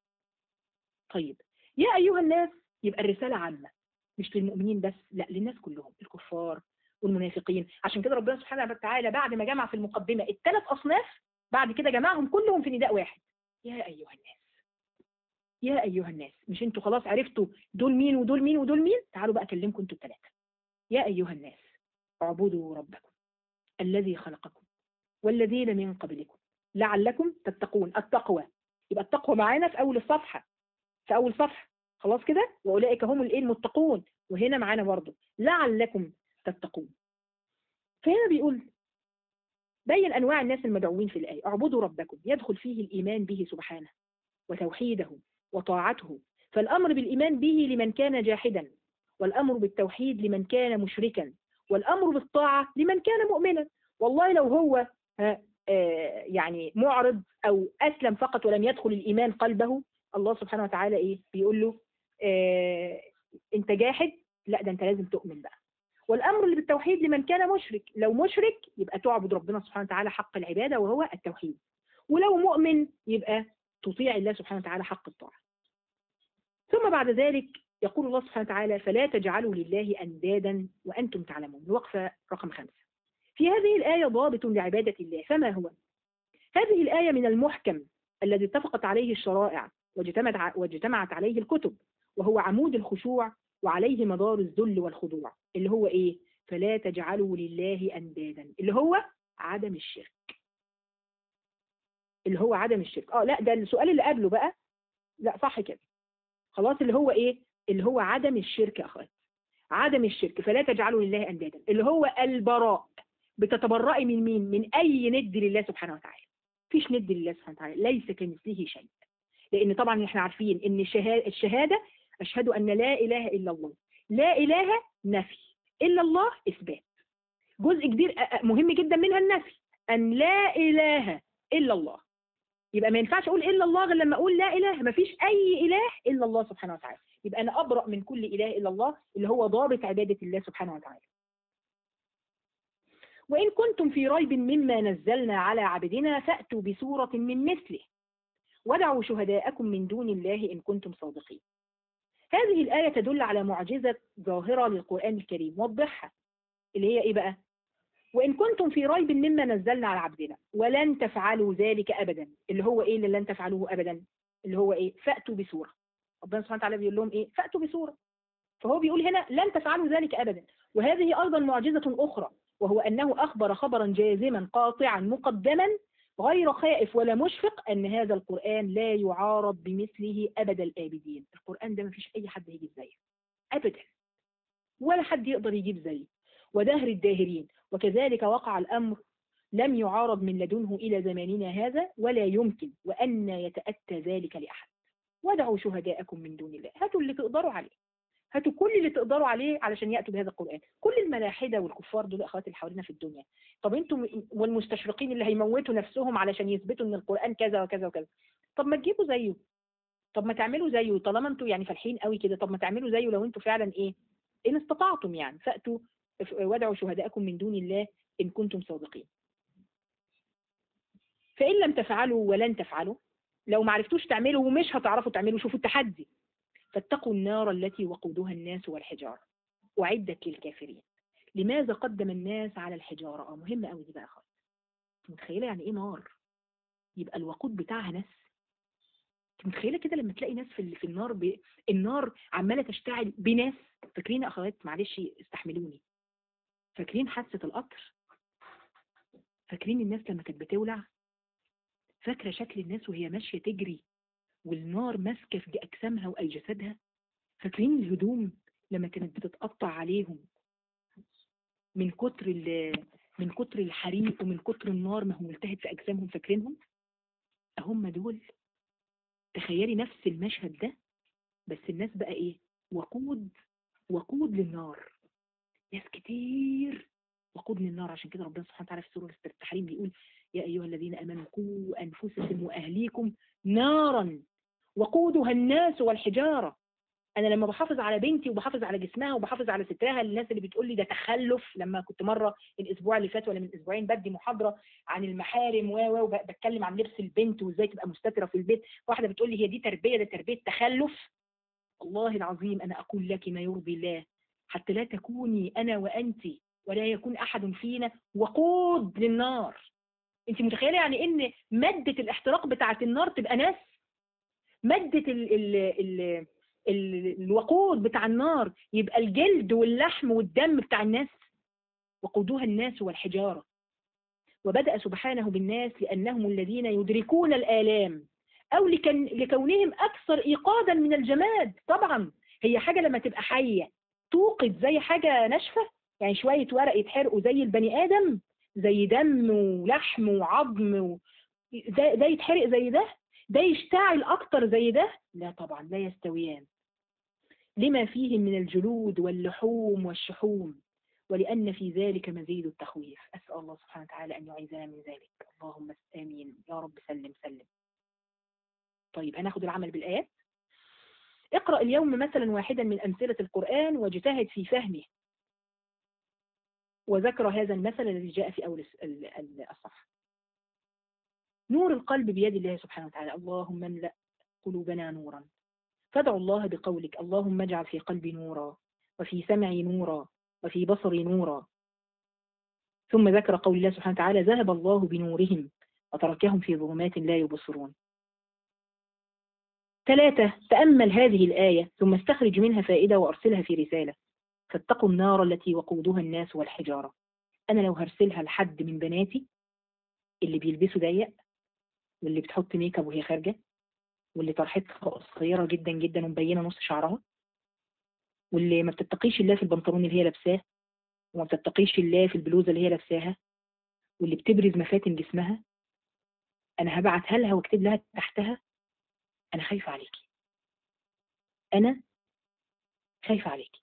طيب يا أيها الناس يبقى الرسالة عامة مش للمؤمنين بس لا للناس كلهم الكفار والمنافقين عشان كده ربنا سبحانه وتعالى بعد ما جمع في المقدمة الثلاث أصناف بعد كده جمعهم كلهم في نداء واحد يا أيها الناس يا أيها الناس مش انتوا خلاص عرفتوا دول مين ودول مين ودول مين تعالوا بقى أكلمكم انتوا الثلاثة يا أيها الناس اعبدوا ربكم الذي خلقكم والذين من قبلكم لعلكم تتقون التقوى يبقى التقوى معانا في أول الصفحة في أول صفحة خلاص كده وأولئك هم الايه المتقون وهنا معانا برضه لعلكم تتقون فهنا بيقول بين أنواع الناس المدعوين في الآية اعبدوا ربكم يدخل فيه الإيمان به سبحانه وتوحيده وطاعته فالأمر بالإيمان به لمن كان جاحدا والأمر بالتوحيد لمن كان مشركا والأمر بالطاعة لمن كان مؤمنا والله لو هو يعني معرض أو أسلم فقط ولم يدخل الإيمان قلبه الله سبحانه وتعالى إيه بيقول له آه أنت جاحد لا ده أنت لازم تؤمن بقى والأمر اللي بالتوحيد لمن كان مشرك لو مشرك يبقى تعبد ربنا سبحانه وتعالى حق العبادة وهو التوحيد ولو مؤمن يبقى تطيع الله سبحانه وتعالى حق الطاعة ثم بعد ذلك يقول الله سبحانه وتعالى فلا تجعلوا لله أندادا وأنتم تعلمون الوقفة رقم خمسة في هذه الآية ضابط لعبادة الله فما هو؟ هذه الآية من المحكم الذي اتفقت عليه الشرائع واجتمعت, واجتمعت عليه الكتب وهو عمود الخشوع وعليه مدار الذل والخضوع اللي هو إيه؟ فلا تجعلوا لله أندادا اللي هو عدم الشرك اللي هو عدم الشرك اه لا ده السؤال اللي قبله بقى لا صح كده خلاص اللي هو ايه اللي هو عدم الشرك يا اخوات عدم الشرك فلا تجعلوا لله اندادا اللي هو البراء بتتبرئي من مين من اي ند لله سبحانه وتعالى فيش ند لله سبحانه وتعالى ليس كمثله شيء لان طبعا احنا عارفين ان الشهاده اشهد ان لا اله الا الله لا اله نفي الا الله اثبات جزء كبير مهم جدا منها النفي ان لا اله الا الله يبقى ما ينفعش اقول الا الله غير لما اقول لا اله ما فيش اي اله الا الله سبحانه وتعالى يبقى انا ابرا من كل اله الا الله اللي هو ضابط عباده الله سبحانه وتعالى وإن كنتم في ريب مما نزلنا على عبدنا فأتوا بسورة من مثله ودعوا شهداءكم من دون الله إن كنتم صادقين هذه الآية تدل على معجزة ظاهرة للقرآن الكريم وضحها اللي هي إيه بقى وإن كنتم في ريب مما نزلنا على عبدنا ولن تفعلوا ذلك أبدا اللي هو إيه اللي لن تفعلوه أبدا اللي هو إيه فأتوا بسورة ربنا سبحانه وتعالى بيقول لهم إيه فأتوا بسورة فهو بيقول هنا لن تفعلوا ذلك أبدا وهذه أيضا معجزة أخرى وهو أنه أخبر خبرا جازما قاطعا مقدما غير خائف ولا مشفق أن هذا القرآن لا يعارض بمثله أبد الآبدين القرآن ده مفيش أي حد يجيب زيه أبدا ولا حد يقدر يجيب زيه ودهر الداهرين وكذلك وقع الأمر لم يعارض من لدنه إلى زماننا هذا ولا يمكن وأن يتأتى ذلك لأحد ودعوا شهداءكم من دون الله هاتوا اللي تقدروا عليه هاتوا كل اللي تقدروا عليه علشان يأتوا بهذا القرآن كل الملاحدة والكفار دول أخوات اللي حوالينا في الدنيا طب انتم والمستشرقين اللي هيموتوا نفسهم علشان يثبتوا ان القرآن كذا وكذا وكذا طب ما تجيبوا زيه طب ما تعملوا زيه طالما انتوا يعني فالحين قوي كده طب ما تعملوا زيه لو انتوا فعلا ايه ان استطعتم يعني فأتوا ودعوا شهداءكم من دون الله إن كنتم صادقين فإن لم تفعلوا ولن تفعلوا لو ما عرفتوش تعملوا ومش هتعرفوا تعملوا شوفوا التحدي فاتقوا النار التي وقودها الناس والحجارة أعدت للكافرين لماذا قدم الناس على الحجارة اه مهمة قوي دي بقى خالص متخيلة يعني ايه نار يبقى الوقود بتاعها ناس انت متخيله كده لما تلاقي ناس في في النار ب... النار عماله تشتعل بناس فاكرين يا اخوات معلش استحملوني فاكرين حادثه القطر فاكرين الناس لما كانت بتولع فاكره شكل الناس وهي ماشيه تجري والنار ماسكه في اجسامها واجسادها فاكرين الهدوم لما كانت بتتقطع عليهم من كتر من كتر الحريق ومن كتر النار ما هو ملتهب في اجسامهم فاكرينهم هم دول تخيلي نفس المشهد ده بس الناس بقى ايه وقود وقود للنار ناس كتير وقود للنار عشان كده ربنا سبحانه وتعالى في سورة التحريم بيقول يا أيها الذين آمنوا قوا أنفسكم وأهليكم نارا وقودها الناس والحجارة أنا لما بحافظ على بنتي وبحافظ على جسمها وبحافظ على سترها الناس اللي بتقول لي ده تخلف لما كنت مرة الأسبوع اللي فات ولا من أسبوعين بدي محاضرة عن المحارم و وبتكلم عن لبس البنت وإزاي تبقى مستترة في البيت واحدة بتقول لي هي دي تربية ده تربية تخلف والله العظيم أنا أقول لك ما يرضي الله حتى لا تكوني أنا وأنت ولا يكون أحد فينا وقود للنار انت متخيلة يعني ان مادة الاحتراق بتاعة النار تبقى ناس مادة ال ال ال ال الوقود بتاع النار يبقى الجلد واللحم والدم بتاع الناس وقودها الناس والحجارة وبدأ سبحانه بالناس لأنهم الذين يدركون الآلام أو لكن لكونهم أكثر إيقادا من الجماد طبعا هي حاجة لما تبقى حية توقد زي حاجة ناشفة يعني شوية ورق يتحرقوا زي البني آدم زي دم ولحم وعظم و... ده, ده يتحرق زي ده ده يشتعل أكتر زي ده لا طبعا لا يستويان لما فيه من الجلود واللحوم والشحوم ولأن في ذلك مزيد التخويف أسأل الله سبحانه وتعالى أن يعيذنا من ذلك اللهم آمين يا رب سلم سلم طيب هناخد العمل بالآيات اقرأ اليوم مثلا واحدا من أمثلة القرآن واجتهد في فهمه وذكر هذا المثل الذي جاء في أول الصفحة نور القلب بيد الله سبحانه وتعالى اللهم املأ قلوبنا نورا فادعوا الله بقولك اللهم اجعل في قلبي نورا وفي سمعي نورا وفي بصري نورا ثم ذكر قول الله سبحانه وتعالى ذهب الله بنورهم وتركهم في ظلمات لا يبصرون ثلاثة تأمل هذه الآية ثم استخرج منها فائدة وأرسلها في رسالة فاتقوا النار التي وقودها الناس والحجارة أنا لو هرسلها لحد من بناتي اللي بيلبسوا ضيق واللي بتحط ميك اب وهي خارجة واللي طرحتها قصيرة جدا جدا ومبينة نص شعرها واللي ما بتتقيش الله في البنطلون اللي هي لابساه وما بتتقيش الله في البلوزة اللي هي لابساها واللي بتبرز مفاتن جسمها أنا هبعتها لها واكتب لها تحتها أنا خايفة عليكي أنا خايفة عليكي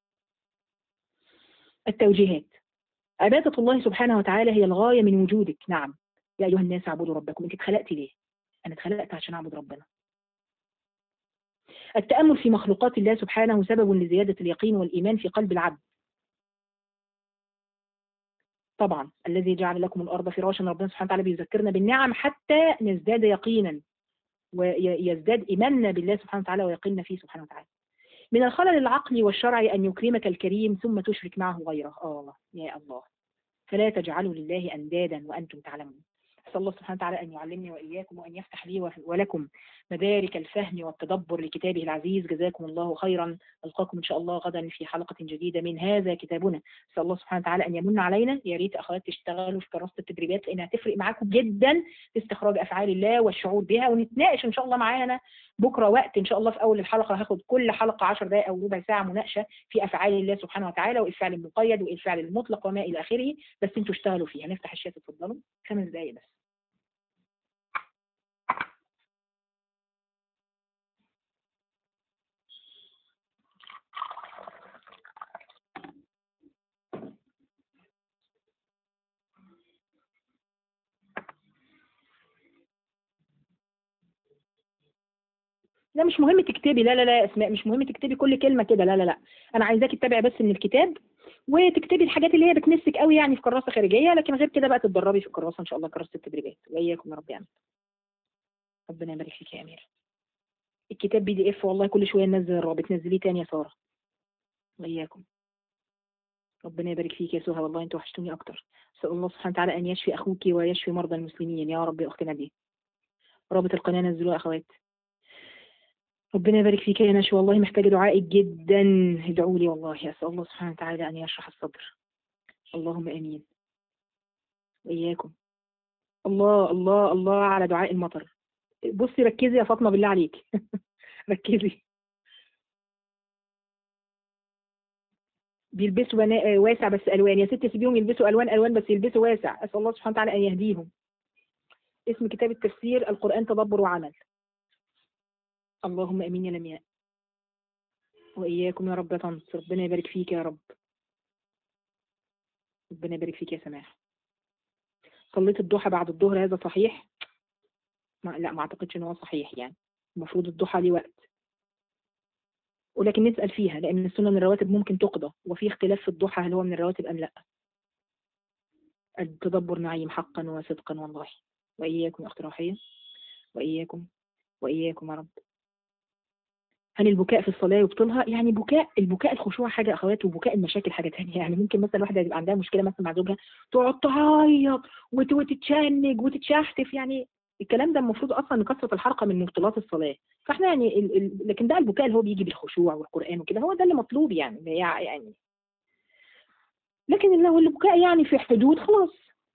التوجيهات عبادة الله سبحانه وتعالى هي الغاية من وجودك نعم يا أيها الناس اعبدوا ربكم أنت اتخلقت ليه أنا اتخلقت عشان أعبد ربنا التأمل في مخلوقات الله سبحانه سبب لزيادة اليقين والإيمان في قلب العبد طبعا الذي جعل لكم الارض فراشا ربنا سبحانه وتعالى بيذكرنا بالنعم حتى نزداد يقينا ويزداد ايماننا بالله سبحانه وتعالى ويقيننا فيه سبحانه وتعالى من الخلل العقلي والشرعي ان يكرمك الكريم ثم تشرك معه غيره اه يا الله فلا تجعلوا لله اندادا وانتم تعلمون أسأل الله سبحانه وتعالى أن يعلمني وإياكم وأن يفتح لي ولكم مدارك الفهم والتدبر لكتابه العزيز جزاكم الله خيرا ألقاكم إن شاء الله غدا في حلقة جديدة من هذا كتابنا أسأل الله سبحانه وتعالى أن يمن علينا يا ريت أخوات تشتغلوا في كراسة التدريبات لأنها هتفرق معاكم جدا في استخراج أفعال الله والشعور بها ونتناقش إن شاء الله معانا بكرة وقت إن شاء الله في أول الحلقة هاخد كل حلقة 10 دقائق أو ربع ساعة مناقشة في أفعال الله سبحانه وتعالى والفعل المقيد والفعل المطلق وما إلى آخره بس أنتوا اشتغلوا فيها نفتح الشات اتفضلوا خمس دقائق بس لا مش مهم تكتبي لا لا لا اسماء مش مهم تكتبي كل كلمه كده لا لا لا انا عايزاكي تتابعي بس من الكتاب وتكتبي الحاجات اللي هي بتمسك قوي يعني في كراسه خارجيه لكن غير كده بقى تتدربي في الكراسه ان شاء الله كراسه التدريبات واياكم يا رب يعمل ربنا يبارك فيك يا اميره الكتاب بي دي اف والله كل شويه ننزل الرابط نزليه تاني يا ساره واياكم ربنا يبارك فيك يا سهى والله انتوا وحشتوني اكتر اسال الله سبحانه وتعالى ان يشفي اخوك ويشفي مرضى المسلمين يا رب يا اختنا دي رابط القناه نزلوها اخوات ربنا يبارك فيك يا نشوى والله محتاجة دعائك جدا ادعوا لي والله أسأل الله سبحانه وتعالى أن يشرح الصدر اللهم آمين وإياكم الله الله الله على دعاء المطر بصي ركزي يا فاطمة بالله عليك ركزي بيلبسوا بنا... واسع بس ألوان يا ست سيبيهم يلبسوا ألوان ألوان بس يلبسوا واسع أسأل الله سبحانه وتعالى أن يهديهم اسم كتاب التفسير القرآن تدبر وعمل اللهم امين يا لمياء واياكم يا رب يا طنط ربنا يبارك فيك يا رب ربنا يبارك فيك يا سماح صليت الضحى بعد الظهر هذا صحيح ما لا ما اعتقدش ان هو صحيح يعني المفروض الضحى ليه وقت ولكن نسال فيها لان السنه من الرواتب ممكن تقضى وفي اختلاف في الضحى هل هو من الرواتب ام لا التدبر نعيم حقا وصدقا والله واياكم يا اخت روحيه واياكم واياكم يا رب هل البكاء في الصلاة يبطلها؟ يعني بكاء البكاء الخشوع حاجة أخوات وبكاء المشاكل حاجة تانية يعني ممكن مثلا واحدة يبقى عندها مشكلة مثلا مع زوجها تقعد تعيط وتتشنج وتتشحتف يعني الكلام ده المفروض أصلا من كثرة الحرقة من مبطلات الصلاة فاحنا يعني ال ال لكن ده البكاء اللي هو بيجي بالخشوع والقرآن وكده هو ده اللي مطلوب يعني يعني لكن لو البكاء يعني في حدود خلاص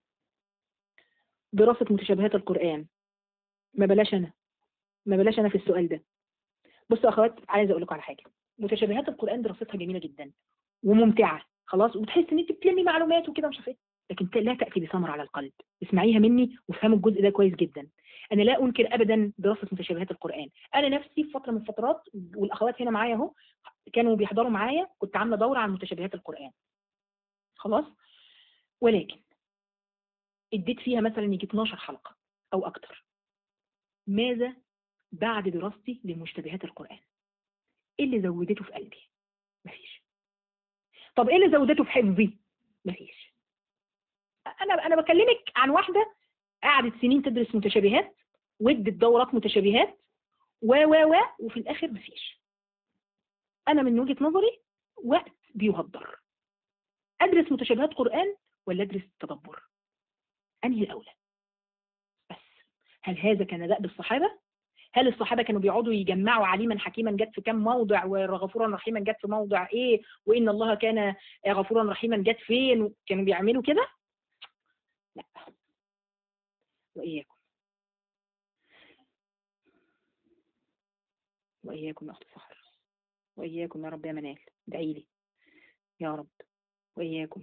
دراسة متشابهات القرآن ما بلاش أنا ما بلاش أنا في السؤال ده بصوا يا اخوات عايزه اقول لكم على حاجه متشابهات القران دراستها جميله جدا وممتعه خلاص وتحس ان انت بتلمي معلومات وكده مش عارف ايه لكن لا تاتي بثمر على القلب اسمعيها مني وافهموا الجزء ده كويس جدا انا لا انكر ابدا دراسه متشابهات القران انا نفسي في فتره من الفترات والاخوات هنا معايا اهو كانوا بيحضروا معايا كنت عامله دوره عن متشابهات القران خلاص ولكن اديت فيها مثلا يجي 12 حلقه او اكتر ماذا بعد دراستي لمشتبهات القرآن ايه اللي زودته في قلبي مفيش طب ايه اللي زودته في حفظي مفيش انا انا بكلمك عن واحده قعدت سنين تدرس متشابهات وادت دورات متشابهات و و و وفي الاخر مفيش انا من وجهه نظري وقت بيهدر ادرس متشابهات قران ولا ادرس تدبر انهي الاولى بس هل هذا كان دأب الصحابه هل الصحابه كانوا بيقعدوا يجمعوا عليما حكيما جت في كام موضع وغفورا رحيما جت في موضع ايه وان الله كان غفورا رحيما جت فين كانوا بيعملوا كده لا واياكم واياكم يا اخت سحر واياكم يا رب يا منال ادعي لي يا رب واياكم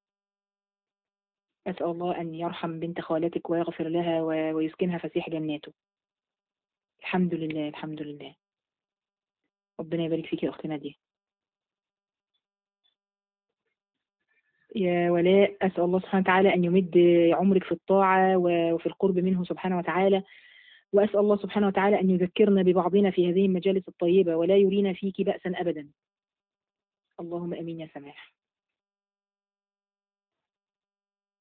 أسأل الله أن يرحم بنت خالتك ويغفر لها ويسكنها فسيح جناته الحمد لله الحمد لله ربنا يبارك فيك يا أختنا دي يا ولاء أسأل الله سبحانه وتعالى أن يمد عمرك في الطاعة وفي القرب منه سبحانه وتعالى وأسأل الله سبحانه وتعالى أن يذكرنا ببعضنا في هذه المجالس الطيبة ولا يرينا فيك بأسا أبدا اللهم أمين يا سماح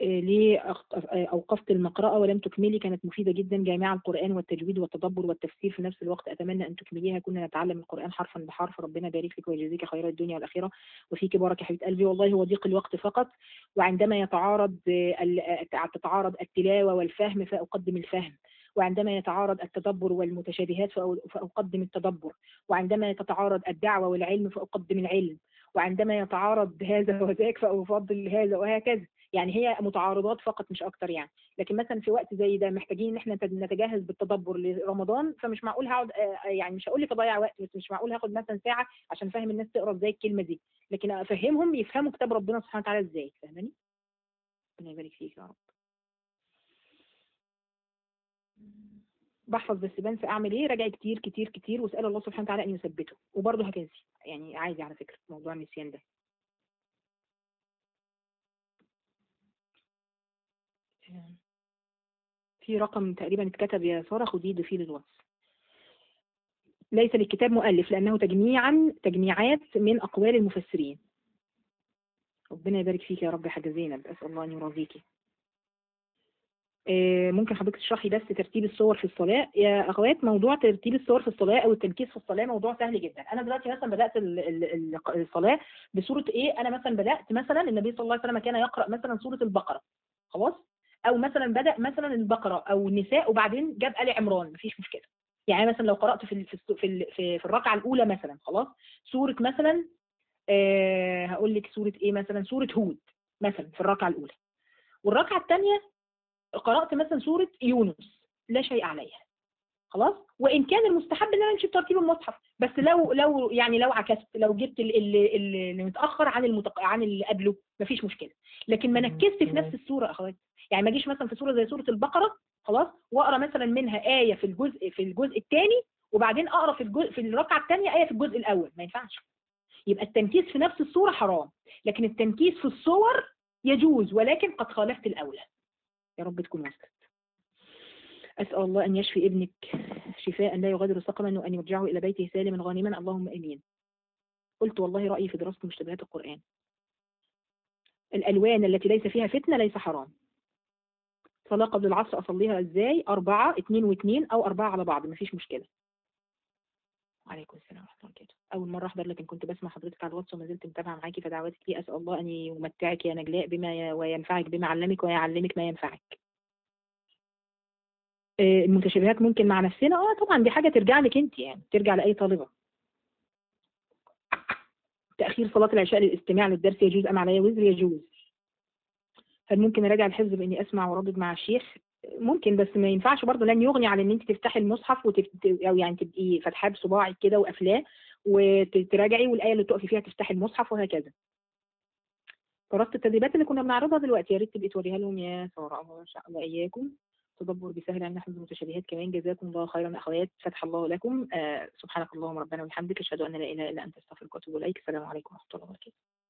آه، ليه أخ- آه، أوقفت المقرأة ولم تكملي كانت مفيدة جدا جامعة القرآن والتجويد والتدبر والتفسير في نفس الوقت أتمنى أن تكمليها كنا نتعلم القرآن حرفا بحرف ربنا يبارك لك ويجزيك خير الدنيا والآخرة وفيك بارك يا حبيبة قلبي والله هو ضيق الوقت فقط وعندما يتعارض آه، ال- آه، تتعارض التلاوة والفهم فأقدم الفهم وعندما يتعارض التدبر والمتشابهات فأو- فأقدم التدبر وعندما تتعارض الدعوة والعلم فأقدم العلم وعندما يتعارض هذا وذاك فأفضل هذا وهكذا يعني هي متعارضات فقط مش اكتر يعني لكن مثلا في وقت زي ده محتاجين ان احنا نت- نتجهز بالتدبر لرمضان فمش معقول هقعد آه، يعني مش هقول لك اضيع وقت بس مش معقول هاخد مثلا ساعه عشان افهم الناس تقرا ازاي الكلمه دي لكن افهمهم يفهموا كتاب ربنا سبحانه وتعالى ازاي فاهماني ربنا يبارك فيك يا رب بحفظ بس بنسى اعمل ايه راجع كتير كتير كتير واسال الله سبحانه وتعالى ان يثبته وبرضه هتنسي يعني عادي على فكره موضوع النسيان ده في رقم تقريبا اتكتب يا ساره خديه ضيفيه للواتس ليس للكتاب مؤلف لانه تجميعا تجميعات من اقوال المفسرين ربنا يبارك فيك يا رب يا حاجه زينب اسال الله ان يرضيكي آه، ممكن حضرتك تشرحي بس ترتيب الصور في الصلاة يا أخوات موضوع ترتيب الصور في الصلاة أو التركيز في الصلاة موضوع سهل جدا أنا دلوقتي مثلا بدأت ال- ال- ال- الصلاة بسورة إيه أنا مثلا بدأت مثلا النبي صلى الله عليه وسلم كان يقرأ مثلا سورة البقرة خلاص أو مثلا بدأ مثلا البقرة أو النساء وبعدين جاب آل عمران مفيش مشكلة يعني مثلا لو قرأت في ال- في الس- في ال- في في الركعة الأولى مثلا خلاص سورة مثلا آه هقول لك سورة إيه مثلا سورة هود مثلا في الركعة الأولى والركعة الثانية قرأت مثلا سورة يونس لا شيء عليها خلاص وان كان المستحب ان انا امشي بترتيب المصحف بس لو لو يعني لو عكست لو جبت ال- ال- ال- اللي متاخر عن المتق... عن اللي قبله مفيش مشكله لكن ما نكست في نفس السوره يا اخواتي يعني ما اجيش مثلا في سوره زي سوره البقره خلاص واقرا مثلا منها ايه في الجزء في الجزء الثاني وبعدين اقرا في الجزء في الركعه الثانيه ايه في الجزء الاول ما ينفعش يبقى التنكيس في نفس السوره حرام لكن التنكيس في الصور يجوز ولكن قد خالفت الاولى يا رب تكون وصلت أسأل الله أن يشفي ابنك شفاء لا يغادر سقما وأن يرجعه إلى بيته سالما غانما اللهم آمين قلت والله رأيي في دراسة مشتبهات القرآن الألوان التي ليس فيها فتنة ليس حرام صلاة قبل العصر أصليها إزاي أربعة اتنين واتنين أو أربعة على بعض مفيش مشكلة وعليكم السلام ورحمة الله وبركاته أول مرة أحضر لكن كنت بسمع حضرتك على الواتس وما زلت متابعة معاكي فدعواتك لي أسأل الله أن يمتعك يا نجلاء بما ي... وينفعك بما علمك ويعلمك ما ينفعك آه، المتشابهات ممكن مع نفسنا اه طبعا دي حاجة ترجع لك انت يعني ترجع لأي طالبة تأخير صلاة العشاء للاستماع للدرس يجوز أم علي وزر يجوز هل ممكن أراجع الحفظ بإني أسمع وأردد مع الشيخ ممكن بس ما ينفعش برضه لن يغني عن ان انت تفتحي المصحف وتفت... او يعني تبقي فاتحاه بصباعك كده وقافلاه وتراجعي والايه اللي تقفي فيها تفتحي المصحف وهكذا دراسه التدريبات اللي كنا بنعرضها دلوقتي يا ريت تبقي توريها لهم يا ساره الله ان شاء الله اياكم تدبر بسهل عن نحن المتشابهات كمان جزاكم الله خيرا اخوات فتح الله لكم آه سبحانك اللهم ربنا وبحمدك اشهد ان لا اله الا انت استغفرك واتوب اليك السلام عليكم ورحمه الله وبركاته